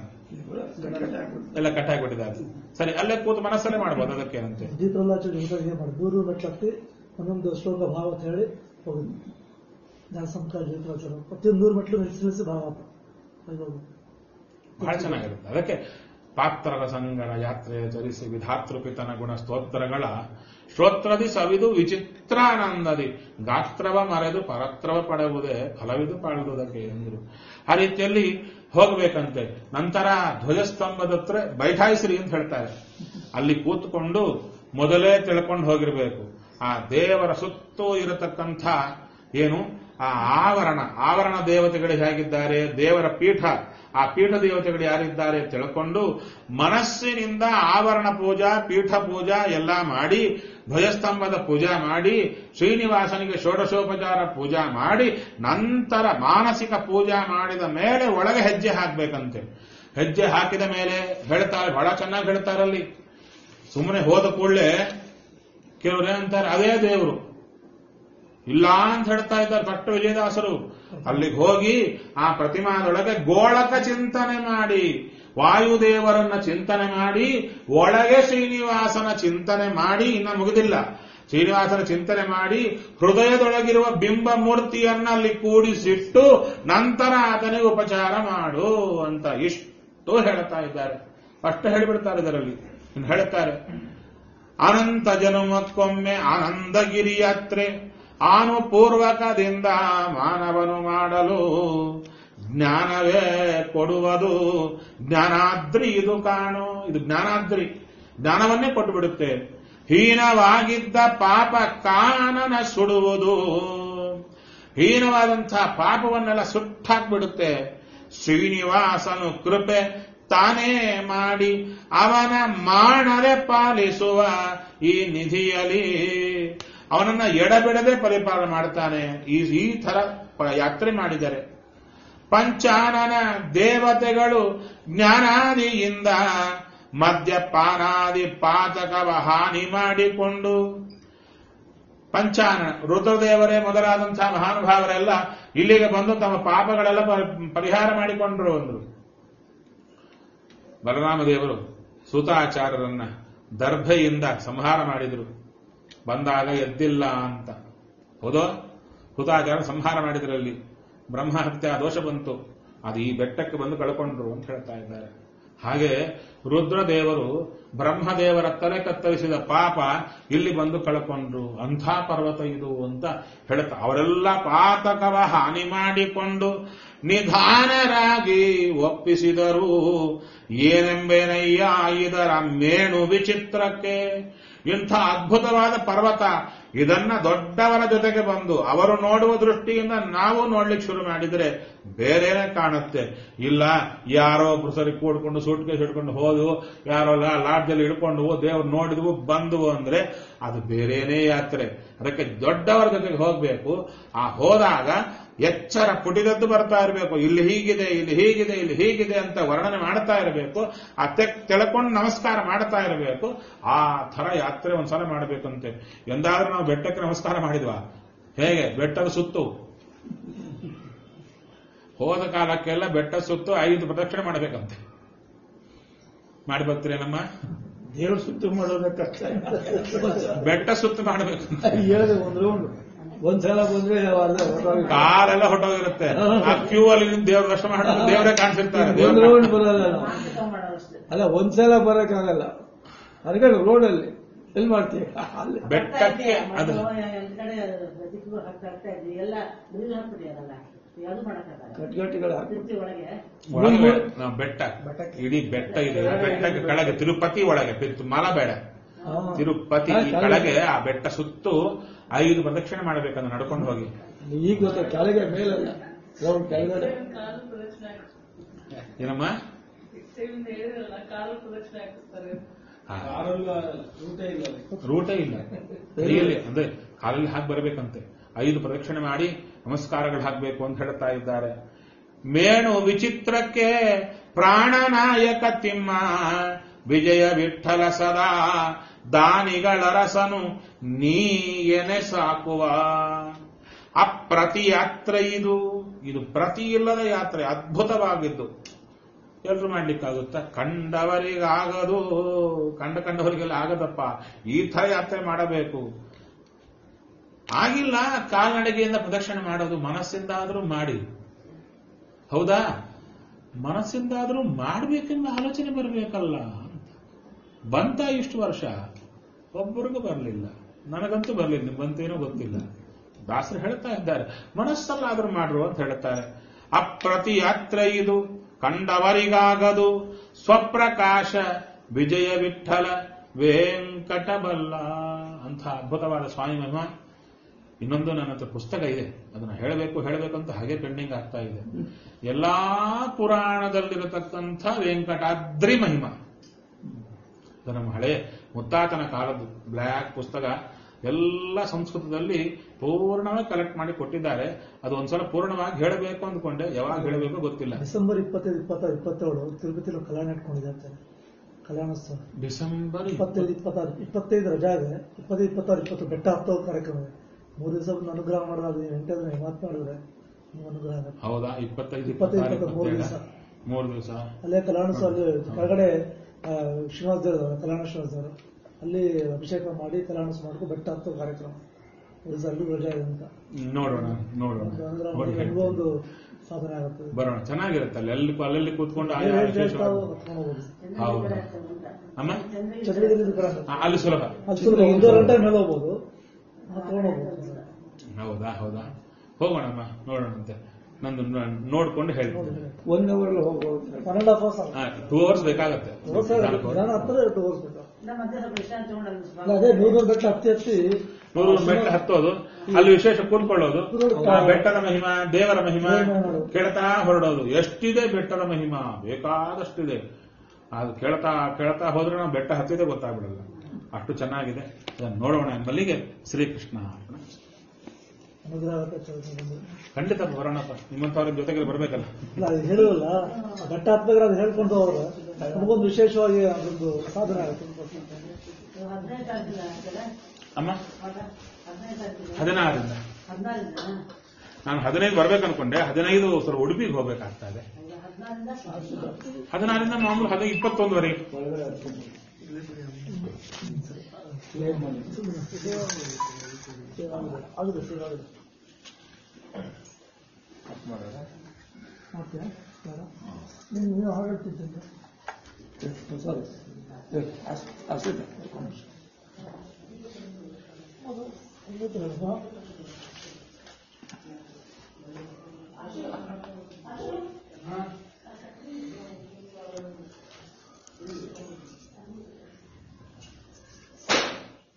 A: ಎಲ್ಲ ಕಟ್ಟಾಕ್ಬಿಟ್ಟಿದ್ದಾರೆ ಸರಿ ಅಲ್ಲೇ ಕೂತು ಮನಸ್ಸಲ್ಲೇ ಮಾಡ್ಬೋದು ಅದಕ್ಕೇನಂತೆ
B: ದೀಪ್ರಲ್ಲಾಚಾರ್ಯ ಹೇಳಿದಾಗ ಏನ್ ಮಾಡಿ ಮೂರು ಮೆಟ್ಲು ಹತ್ತಿ ಒಂದೊಂದು ಶ್ಲೋಕ ಭಾವತ್ ಹೇಳಿ ಹೋಗುದು ಜ್ಞಾನಸಂಕಾರ ದೀಪ್ರಾಚಾರ್ಯ ಪ್ರತಿಯೊಂದು ನೂರು ಮೆಟ್ಲು ನಿಲ್ಲಿಸಿ ನಿಲ್ಲಿಸಿ ಭಾವತ ಹಾಗೆ ಹೋಗುದು.
A: ಬಹಳ ಚೆನ್ನಾಗಿರುತ್ತೆ ಅದಕ್ಕೆ ಪಾತ್ರರ ಸಂಗಡ ಯಾತ್ರೆ ಚರಿಸಿ ವಿಧಾತೃಪಿತನ ಗುಣ ಸ್ತೋತ್ರಗಳ ಶ್ರೋತ್ರದಿ ಸವಿದು ವಿಚಿತ್ರಾನಂದದಿ ಗಾತ್ರವ ಮರೆದು ಪರತ್ರವ ಪಡೆಯುವುದೇ ಫಲವಿದು ಪಾಳುವುದಕ್ಕೆ ಎಂದರು ಆ ರೀತಿಯಲ್ಲಿ ಹೋಗಬೇಕಂತೆ ನಂತರ ಧ್ವಜಸ್ತಂಭದ ಹತ್ರ ಬೈಠಾಯಿಸ್ರಿ ಅಂತ ಹೇಳ್ತಾರೆ ಅಲ್ಲಿ ಕೂತ್ಕೊಂಡು ಮೊದಲೇ ತಿಳ್ಕೊಂಡು ಹೋಗಿರಬೇಕು ಆ ದೇವರ ಸುತ್ತೂ ಇರತಕ್ಕಂಥ ಏನು ಆ ಆವರಣ ಆವರಣ ದೇವತೆಗಳು ಹೇಗಿದ್ದಾರೆ ದೇವರ ಪೀಠ ಆ ಪೀಠ ದೇವತೆಗಳು ಯಾರಿದ್ದಾರೆ ತಿಳ್ಕೊಂಡು ಮನಸ್ಸಿನಿಂದ ಆವರಣ ಪೂಜಾ ಪೀಠ ಪೂಜಾ ಎಲ್ಲ ಮಾಡಿ ಧ್ವಜಸ್ತಂಭದ ಪೂಜಾ ಮಾಡಿ ಶ್ರೀನಿವಾಸನಿಗೆ ಷೋಡಶೋಪಚಾರ ಪೂಜಾ ಮಾಡಿ ನಂತರ ಮಾನಸಿಕ ಪೂಜಾ ಮಾಡಿದ ಮೇಲೆ ಒಳಗೆ ಹೆಜ್ಜೆ ಹಾಕ್ಬೇಕಂತೆ ಹೆಜ್ಜೆ ಹಾಕಿದ ಮೇಲೆ ಹೇಳ್ತಾರೆ ಬಹಳ ಚೆನ್ನಾಗಿ ಹೇಳ್ತಾರಲ್ಲಿ ಸುಮ್ಮನೆ ಹೋದ ಕೂಡಲೇ ಕೆಲವರು ಏನಂತಾರೆ ಅದೇ ದೇವರು ಇಲ್ಲ ಅಂತ ಹೇಳ್ತಾ ಇದ್ದಾರೆ ಕಟ್ಟು ವಿಜಯದಾಸರು ಅಲ್ಲಿಗೆ ಹೋಗಿ ಆ ಪ್ರತಿಮಾದೊಳಗೆ ಗೋಳಕ ಚಿಂತನೆ ಮಾಡಿ ವಾಯುದೇವರನ್ನ ಚಿಂತನೆ ಮಾಡಿ ಒಳಗೆ ಶ್ರೀನಿವಾಸನ ಚಿಂತನೆ ಮಾಡಿ ಇನ್ನ ಮುಗಿದಿಲ್ಲ ಶ್ರೀನಿವಾಸನ ಚಿಂತನೆ ಮಾಡಿ ಹೃದಯದೊಳಗಿರುವ ಬಿಂಬ ಮೂರ್ತಿಯನ್ನ ಅಲ್ಲಿ ಕೂಡಿಸಿಟ್ಟು ನಂತರ ಆತನಿಗೆ ಉಪಚಾರ ಮಾಡು ಅಂತ ಇಷ್ಟು ಹೇಳ್ತಾ ಇದ್ದಾರೆ ಅಷ್ಟು ಹೇಳಿಬಿಡ್ತಾರೆ ಇದರಲ್ಲಿ ಇನ್ನು ಹೇಳ್ತಾರೆ ಅನಂತ ಜನುಮಕ್ಕೊಮ್ಮೆ ಆನಂದಗಿರಿ ಯಾತ್ರೆ ಆನುಪೂರ್ವಕದಿಂದ ಮಾನವನು ಮಾಡಲು ಜ್ಞಾನವೇ ಕೊಡುವುದು ಜ್ಞಾನಾದ್ರಿ ಇದು ಕಾಣು ಇದು ಜ್ಞಾನಾದ್ರಿ ಜ್ಞಾನವನ್ನೇ ಕೊಟ್ಟು ಬಿಡುತ್ತೆ ಹೀನವಾಗಿದ್ದ ಪಾಪ ಕಾನನ ಸುಡುವುದು ಹೀನವಾದಂತಹ ಪಾಪವನ್ನೆಲ್ಲ ಸುಟ್ಟಾಕ್ಬಿಡುತ್ತೆ ಶ್ರೀನಿವಾಸನು ಕೃಪೆ ತಾನೇ ಮಾಡಿ ಅವನ ಮಾಡದೆ ಪಾಲಿಸುವ ಈ ನಿಧಿಯಲ್ಲಿ ಅವನನ್ನ ಎಡಬಿಡದೆ ಪರಿಪಾಲನೆ ಮಾಡ್ತಾನೆ ಈ ಈ ತರ ಪ- ಯಾತ್ರೆ ಮಾಡಿದರೆ ಪಂಚಾನನ ದೇವತೆಗಳು ಜ್ಞಾನಾದಿಯಿಂದ ಮದ್ಯಪಾನಾದಿ ಪಾತಕವ ಹಾನಿ ಮಾಡಿಕೊಂಡು ಪಂಚಾನನ ರುದ್ರದೇವರೇ ಮೊದಲಾದಂತಹ ಮಹಾನುಭಾವರೆಲ್ಲ ಇಲ್ಲಿಗೆ ಬಂದು ತಮ್ಮ ಪಾಪಗಳೆಲ್ಲ ಪರಿ- ಪರಿಹಾರ ಮಾಡಿಕೊಂಡ್ರು ಅಂದ್ರು ಬಲರಾಮದೇವರು ಸೂತಾಚಾರ್ಯರನ್ನ ದರ್ಭೆಯಿಂದ ಸಂಹಾರ ಮಾಡಿದರು ಬಂದಾಗ ಎದ್ದಿಲ್ಲ ಅಂತ ಹೌದೋ ಹುತಾಚಾರ ಸಂಹಾರ ಮಾಡಿದ್ರಲ್ಲಿ ಬ್ರಹ್ಮಹತ್ಯೆ ದೋಷ ಬಂತು ಅದು ಈ ಬೆಟ್ಟಕ್ಕೆ ಬಂದು ಕಳ್ಕೊಂಡ್ರು ಅಂತ ಹೇಳ್ತಾ ಇದ್ದಾರೆ ಹಾಗೆ ರುದ್ರದೇವರು ಬ್ರಹ್ಮದೇವರ ತಲೆ ಕತ್ತರಿಸಿದ ಪಾಪ ಇಲ್ಲಿ ಬಂದು ಕಳ್ಕೊಂಡ್ರು ಅಂಥ ಪರ್ವತ ಇದು ಅಂತ ಹೇಳ್ತಾ ಅವರೆಲ್ಲ ಪಾತಕವ ಹಾನಿ ಮಾಡಿಕೊಂಡು ನಿಧಾನರಾಗಿ ಒಪ್ಪಿಸಿದರು ಏನೆಂಬೇನಯ್ಯ ಇದರ ಮೇಣು ವಿಚಿತ್ರಕ್ಕೆ ಇಂಥ ಅದ್ಭುತವಾದ ಪರ್ವತ ಇದನ್ನ ದೊಡ್ಡವರ ಜೊತೆಗೆ ಬಂದು ಅವರು ನೋಡುವ ದೃಷ್ಟಿಯಿಂದ ನಾವು ನೋಡ್ಲಿಕ್ಕೆ ಶುರು ಮಾಡಿದ್ರೆ ಬೇರೆನೆ ಕಾಣುತ್ತೆ ಇಲ್ಲ ಯಾರೋ ಒಬ್ರು ಸರಿ ಕೂಡ್ಕೊಂಡು ಸೂಟ್ ಕೇಸ್ ಹಿಡ್ಕೊಂಡು ಹೋದ್ವು ಯಾರೋ ಲಾಡ್ಜಲ್ಲಿ ಹಿಡ್ಕೊಂಡು ದೇವ್ರು ನೋಡಿದ್ವು ಬಂದವು ಅಂದ್ರೆ ಅದು ಬೇರೆನೇ ಯಾತ್ರೆ ಅದಕ್ಕೆ ದೊಡ್ಡವರ ಜೊತೆಗೆ ಹೋಗ್ಬೇಕು ಆ ಹೋದಾಗ ಎಚ್ಚರ ಪುಟಿದದ್ದು ಬರ್ತಾ ಇರಬೇಕು ಇಲ್ಲಿ ಹೀಗಿದೆ ಇಲ್ಲಿ ಹೀಗಿದೆ ಇಲ್ಲಿ ಹೀಗಿದೆ ಅಂತ ವರ್ಣನೆ ಮಾಡ್ತಾ ಇರಬೇಕು ಆ ತೆಕ್ ತಿಳ್ಕೊಂಡು ನಮಸ್ಕಾರ ಮಾಡ್ತಾ ಇರಬೇಕು ಆ ಥರ ಯಾತ್ರೆ ಒಂದ್ಸಲ ಮಾಡಬೇಕಂತೆ ಎಂದಾದ್ರೂ ನಾವು ಬೆಟ್ಟಕ್ಕೆ ನಮಸ್ಕಾರ ಮಾಡಿದ್ವಾ ಹೇಗೆ ಬೆಟ್ಟದ ಸುತ್ತು ಹೋದ ಕಾಲಕ್ಕೆಲ್ಲ ಬೆಟ್ಟ ಸುತ್ತು ಐದು ಪ್ರದಕ್ಷಿಣೆ ಮಾಡಬೇಕಂತೆ ಮಾಡಿ ಬರ್ತೀರೇನಮ್ಮ
C: ದೇವ್ರ ಸುತ್ತು ಮಾಡೋದ ಕಷ್ಟ
A: ಬೆಟ್ಟ ಸುತ್ತು ಮಾಡಬೇಕಂತ
C: ಹೇಳಿದೆ ಒಂದು ರೌಂಡ್ ಒಂದ್ಸಲ ಬಂದ್ರೆ ಅರ್ಧ ಹೊರಟೋಗಿ-
A: ಕಾಲೆಲ್ಲ ಹೊಟ್ಟೋಗಿರುತ್ತೆ ಆ ಕ್ಯೂ ಅಲ್ಲಿ ನಿಂತು ದೇವ್ರ ದರ್ಶನ ಮಾಡಿದ್ರೆ ದೇವರೇ ಕಾಣಿಸಿರ್ತಾರೆ
C: ಒಂದ್
A: ದೇವ್ರ
C: ರೌಂಡ್ ಬರಲ್ಲ ನಾವು. ಅಲ್ಲ ಒಂದ್ಸಲ ಬರಕ್ಕಾಗಲ್ಲ ಅದಕ್ಕೆ ರೋಡಲ್ಲಿ ಎಲ್ಲಿ ಮಾಡ್ತೀವಿ ಅಲ್ಲಿ
A: ಬೆಟ್ಟಕ್ಕೆ ಅದು
D: ದಿಕ್ಕು ಹಾಕ್ತಾ ಇರ್ತಾ ಇದ್ವಿ ಎಲ್ಲ ನೀರು ಹಾಕ್ಬಿಟ್ಟಿಯಾರಲ್ಲ ಯಾವುದು ಮಾಡಕ್ಕಾಗಲ್ಲ
C: ಕಟ್ಗಟ್ಟಿಗಳು ಹಾಕಿ
D: ತಿರ್ತಿ ಒಳಗೆ
A: ಒಳಗೆ ನಾವು ಬೆಟ್ಟ ಇಡೀ ಬೆಟ್ಟ ಇದೆ ಬೆಟ್ಟಕ್ಕೆ ಕೆಳಗೆ ತಿರುಪತಿ ಒಳಗೆ ತಿರು- ಮಲ ಬೇಡ
C: ಹಾ.
A: ತಿರುಪತಿ ಈ
C: ಹಾ,
A: ಕೆಳಗೆ ಆ ಬೆಟ್ಟ ಸುತ್ತು ಐದು ಪ್ರದಕ್ಷಿಣೆ ಮಾಡಬೇಕಂದ್ರೆ ನಡ್ಕೊಂಡು ಹೋಗಿ
C: ಈಗ ಗೊತ್ತ ಕೆಳಗೆ ಮೇಲಲ್ಲ ರೌಂಡ್ ಕೆಳಗಡೆ
A: ಏನಮ್ಮ ಆ, ರೂಟೇ ಇಲ್ಲ ಕೈಯಲ್ಲಿ ಅಂದ್ರೆ ಕಾಲಲ್ಲಿ ಹಾಕಿ ಬರಬೇಕಂತೆ ಐದು ಪ್ರದಕ್ಷಿಣೆ ಮಾಡಿ ನಮಸ್ಕಾರಗಳು ಹಾಕಬೇಕು ಅಂತ ಹೇಳ್ತಾ ಇದ್ದಾರೆ ಮೇಣು ವಿಚಿತ್ರಕ್ಕೆ ಪ್ರಾಣನಾಯಕ ತಿಮ್ಮ ವಿಜಯ ವಿಠಲ ಸದಾ ದಾನಿಗಳ ರಸನು ನೀ ಎನೆ ಸಾಕುವ ಅಪ್ರತಿ ಯಾತ್ರೆ ಇದು ಇದು ಪ್ರತಿ ಇಲ್ಲದ ಯಾತ್ರೆ ಅದ್ಭುತವಾಗಿದ್ದು ಎಲ್ರು ಮಾಡ್ಲಿಕ್ಕಾಗುತ್ತಾ ಕಂಡವರಿಗಾಗದು ಕಂಡ ಕಂಡವರಿಗೆಲ್ಲ ಆಗದಪ್ಪ ಈ ತರ ಯಾತ್ರೆ ಮಾಡಬೇಕು ಆಗಿಲ್ಲ ಕಾಲ್ನಡಿಗೆಯಿಂದ ಪ್ರದಕ್ಷಿಣೆ ಮಾಡೋದು ಮನಸ್ಸಿಂದಾದ್ರೂ ಮಾಡಿ ಹೌದಾ ಮನಸ್ಸಿಂದಾದ್ರೂ ಮಾಡ್ಬೇಕೆಂಬ ಆಲೋಚನೆ ಬರಬೇಕಲ್ಲ ಬಂತ ಇಷ್ಟು ವರ್ಷ ಒಬ್ಬರಿಗೂ ಬರಲಿಲ್ಲ ನನಗಂತೂ ಬರಲಿಲ್ಲ ನಿಮ್ ಬಂತೇನೋ ಗೊತ್ತಿಲ್ಲ ದಾಸರು ಹೇಳ್ತಾ ಇದ್ದಾರೆ ಮನಸ್ಸಲ್ಲಾದ್ರೂ ಮಾಡ್ರು ಅಂತ ಹೇಳ್ತಾರೆ ಅಪ್ರತಿ ಯಾತ್ರೆ ಇದು ಕಂಡವರಿಗಾಗದು ಸ್ವಪ್ರಕಾಶ ವಿಜಯ ವಿಠಲ ವೆಂಕಟಬಲ್ಲ ಅಂತ ಅದ್ಭುತವಾದ ಸ್ವಾಮಿ ಮಹಿಮ ಇನ್ನೊಂದು ನನ್ನ ಹತ್ರ ಪುಸ್ತಕ ಇದೆ ಅದನ್ನ ಹೇಳಬೇಕು ಹೇಳಬೇಕು ಅಂತ ಹಾಗೆ ಪೆಂಡಿಂಗ್ ಆಗ್ತಾ ಇದೆ ಎಲ್ಲಾ ಪುರಾಣದಲ್ಲಿರತಕ್ಕಂಥ ವೆಂಕಟಾದ್ರಿ ಮಹಿಮ ಇದು ನಮ್ಮ ಹಳೆ ಮುತ್ತಾತನ ಕಾಲದ್ದು ಬ್ಲ್ಯಾಕ್ ಪುಸ್ತಕ ಎಲ್ಲ ಸಂಸ್ಕೃತದಲ್ಲಿ ಪೂರ್ಣವಾಗಿ ಕಲೆಕ್ಟ್ ಮಾಡಿ ಕೊಟ್ಟಿದ್ದಾರೆ ಅದು ಒಂದ್ಸಲ ಪೂರ್ಣವಾಗಿ ಹೇಳಬೇಕು ಅಂದ್ಕೊಂಡೆ ಯಾವಾಗ ಹೇಳಬೇಕು ಗೊತ್ತಿಲ್ಲ
B: ಡಿಸೆಂಬರ್ ಇಪ್ಪತ್ತೈದು ಇಪ್ಪತ್ತಾರು ಇಪ್ಪತ್ತೇಳು ತಿರುಪತಿలో ಕಲ್ಯಾಣ ಇಟ್ಕೊಂಡಿದ್ದಾರೆ ಕಲ್ಯಾಣೋತ್ಸವ
A: ಡಿಸೆಂಬರ್
B: ಇಪ್ಪತ್ತೈದು ಇಪ್ಪತ್ತಾರು ಇಪ್ಪತ್ತೈದು ರಜಾ ಇದೆ ಇಪ್ಪತ್ತೈದು ಇಪ್ಪತ್ತಾರು ಇಪ್ಪತ್ತು ಬೆಟ್ಟ ಹತ್ತೋ ಕಾರ್ಯಕ್ರಮ ಇದೆ ಮೂರು ದಿವಸ ಒಂದು ಅನುಗ್ರಹ ಮಾಡೋದು ಎಂಟನೇ ಮಾತು ಮಾಡಿದ್ರೆ ನೀವು ಅನುಗ್ರಹ ಆಗುತ್ತೆ.
A: ಹೌದಾ ಇಪ್ಪತ್ತೈದು
B: ಇಪ್ಪತ್ತೈದು,
A: ಇಪ್ಪತ್ತಾರು
B: ಇಪ್ಪತ್ಮೂರು
A: ಇಪ್ಪತ್ತೇಳ
B: ದಿವಸ.
A: ಮೂರು ದಿವಸ
B: ಅಲ್ಲೇ ಕಲ್ಯಾಣೋತ್ಸವ ಅಲ್ಲಿ ಕೆಳಗಡೆ ಆ, ಶ್ರೀನಿವಾಸ ದೇವರು ಕಲ್ಯಾಣ ಶ್ರೀನಿವಾಸ ದೇವರು ಅಲ್ಲಿ ಅಭಿಷೇಕ ಮಾಡಿ ಕಲ್ಯಾಣೋತ್ಸವ ಮಾಡ್ಕೊಂಡು ಬೆಟ್ಟ ಹತ್ತೋ ಕಾರ್ಯಕ್ರಮ ಮೂರು ದಿವಸ ಅಲ್ಲೂ ರಜಾ ಇದೆ ಅಂತ
A: ನೋಡೋಣ ನೋಡೋಣ
B: ಒಂದು ಅನುಗ್ರಹ
A: ನೋಡಿ
B: ಮಾಡಿ ನಮಗೂ ಒಂದು ಸಾಧನೆ ಆಗುತ್ತೆ
A: ಬರೋಣ ಚೆನ್ನಾಗಿರುತ್ತೆ ಅಲ್ಲಿ ಅಲ್ಲಿ ಅಲ್ಲಲ್ಲಿ ಕೂತ್ಕೊಂಡು ಆಯಾ
B: ಏನ್ ಹೇಳ್ತಾ
A: ವಿಶೇಷವಾಗಿ
B: ಹತ್ಕೊಂಡು ಹೋಗ್ಬೋದು.
A: ಹೌದು ಅಮ್ಮ
B: ಚಂದ್ರಗಿರಿ ಕಡೆ
A: ಆ, ಅಲ್ಲಿ ಸುಲಭ
B: ಅದು ಸುಲಭ ಒಂದೂವರೆ ಗಂಟೆ ಮೇಲೆ ಹೋಗ್ಬೋದು ಹತ್ಕೊಂಡು ಹೋಗ್ಬೋದು
A: ಹೌದಾ ಹೌದಾ ಹೋಗೋಣಮ್ಮ ನೋಡೋಣಂತೆ ನಂದು ನೋ- ನೋಡ್ಕೊಂಡು ಹೇಳ್ತೀನಿ
C: ಒನ್ ಅವರ್ ಹೋಗ್ಬೋದು
B: one and half hours
A: two hours ಬೇಕಾಗತ್ತೆ ನಾಲ್ಕು hours.
B: ನಾನು ಹತ್ತಿರ ಟೂ ಅವರ್ಸ್ ಬೇಕು
D: ನಮ್ಮ ಮಧ್ಯಾಹ್ನ ವಿಶ್ರಾಂತಿ ತಗೊಂಡಲ್ಲಿ
B: ಅಲ್ಲ, ಅದೇ ನೂರು ಬೆಟ್ಟ ಹತ್ತಿ ಹತ್ತಿ
A: ನೂರು ಮೆಟ್ಲು ಹತ್ತೋದು ಅಲ್ಲಿ ವಿಶೇಷ ಕೂತ್ಕೊಳ್ಳೋದು ಆ ಬೆಟ್ಟದ ಮಹಿಮಾ ದೇವರ ಮಹಿಮಾ ಕೇಳ್ತಾ ಹೊರಡೋದು ಎಷ್ಟಿದೆ ಬೆಟ್ಟದ ಮಹಿಮಾ ಬೇಕಾದಷ್ಟಿದೆ ಅದು ಕೇಳ್ತಾ ಕೇಳ್ತಾ ಹೋದ್ರೆ ನಾವು ಬೆಟ್ಟ ಹತ್ತಿದೆ ಗೊತ್ತಾಗ್ಬಿಡಲ್ಲ ಅಷ್ಟು ಚೆನ್ನಾಗಿದೆ ಅದನ್ನು ನೋಡೋಣ ಎಂಬಲ್ಲಿಗೆ ಶ್ರೀಕೃಷ್ಣ ಅರ್ಪಣ.
B: ಅನುಗ್ರಹ ಆಗುತ್ತೆ ಚೌಡೇಶ್ವರಿ.
A: ಖಂಡಿತ ಬರೋಣಪ್ಪ ನಿಮ್ಮಂತವ್ರ ಜೊತೆಗೆ ಬರಬೇಕಲ್ಲ
B: ಇಲ್ಲ ಅದು ಹೇಳುವಲ್ಲ ಆ ಬೆಟ್ಟ ಹತ್ತಬೇಕಾದ್ರೆ ಅದು ಹೇಳ್ಕೊಂಡು ಹೋದ್ರೆ ನಮಗೊಂದು ವಿಶೇಷವಾಗಿ ಅದೊಂದು ಸಾಧನೆ ಆಗುತ್ತೆ
D: ಹದಿನೈದು ತಾರೀಕಿನ ಆಗ್ತಲ್ಲ
A: ಅಮ್ಮ
D: ಹದಿನೈದು ತಾರೀಕಿಗೆ
A: ಹದಿನಾರರಿಂದ
D: ಹದಿನಾರಿಂದ
A: ನಾನು ಹದಿನೈದು ಬರ್ಬೇಕು ಅನ್ಕೊಂಡೆ ಹದಿನೈದು ಸ್ವಲ್ಪ ಉಡುಪಿಗೆ ಹೋಗ್ಬೇಕಾಗ್ತಾ ಇದೆ
D: ಹದಿನಾರಿಂದ ಸ್ವಾಮಿ
A: ಹದಿನಾರರಿಂದ ಮಾಮೂಲು ಹದಿನೈದು ಇಪ್ಪತ್ತೊಂದುವರೆಗೆ
C: ಒಳಗಡೆ ಹತ್ಕೊಂಡು ಕ್ಲೇಮ್ ಮಾಡಿ
B: ಆಗುತ್ತೆ ಶುರು ಆಗುತ್ತೆ
C: ಕಟ್ ಮಾಡೋದಾ?
B: ಮಾಡ್ತೀಯಾ ಬೇಡ? ನೀನು ನೀವು ಹಾಗಾಡ್ತಿದ್ದಂತೆ
C: ಸಾರಿ ಅಷ್ಟೇ
B: ಅದು ಗೊತ್ತಿರಲ್ವಾ?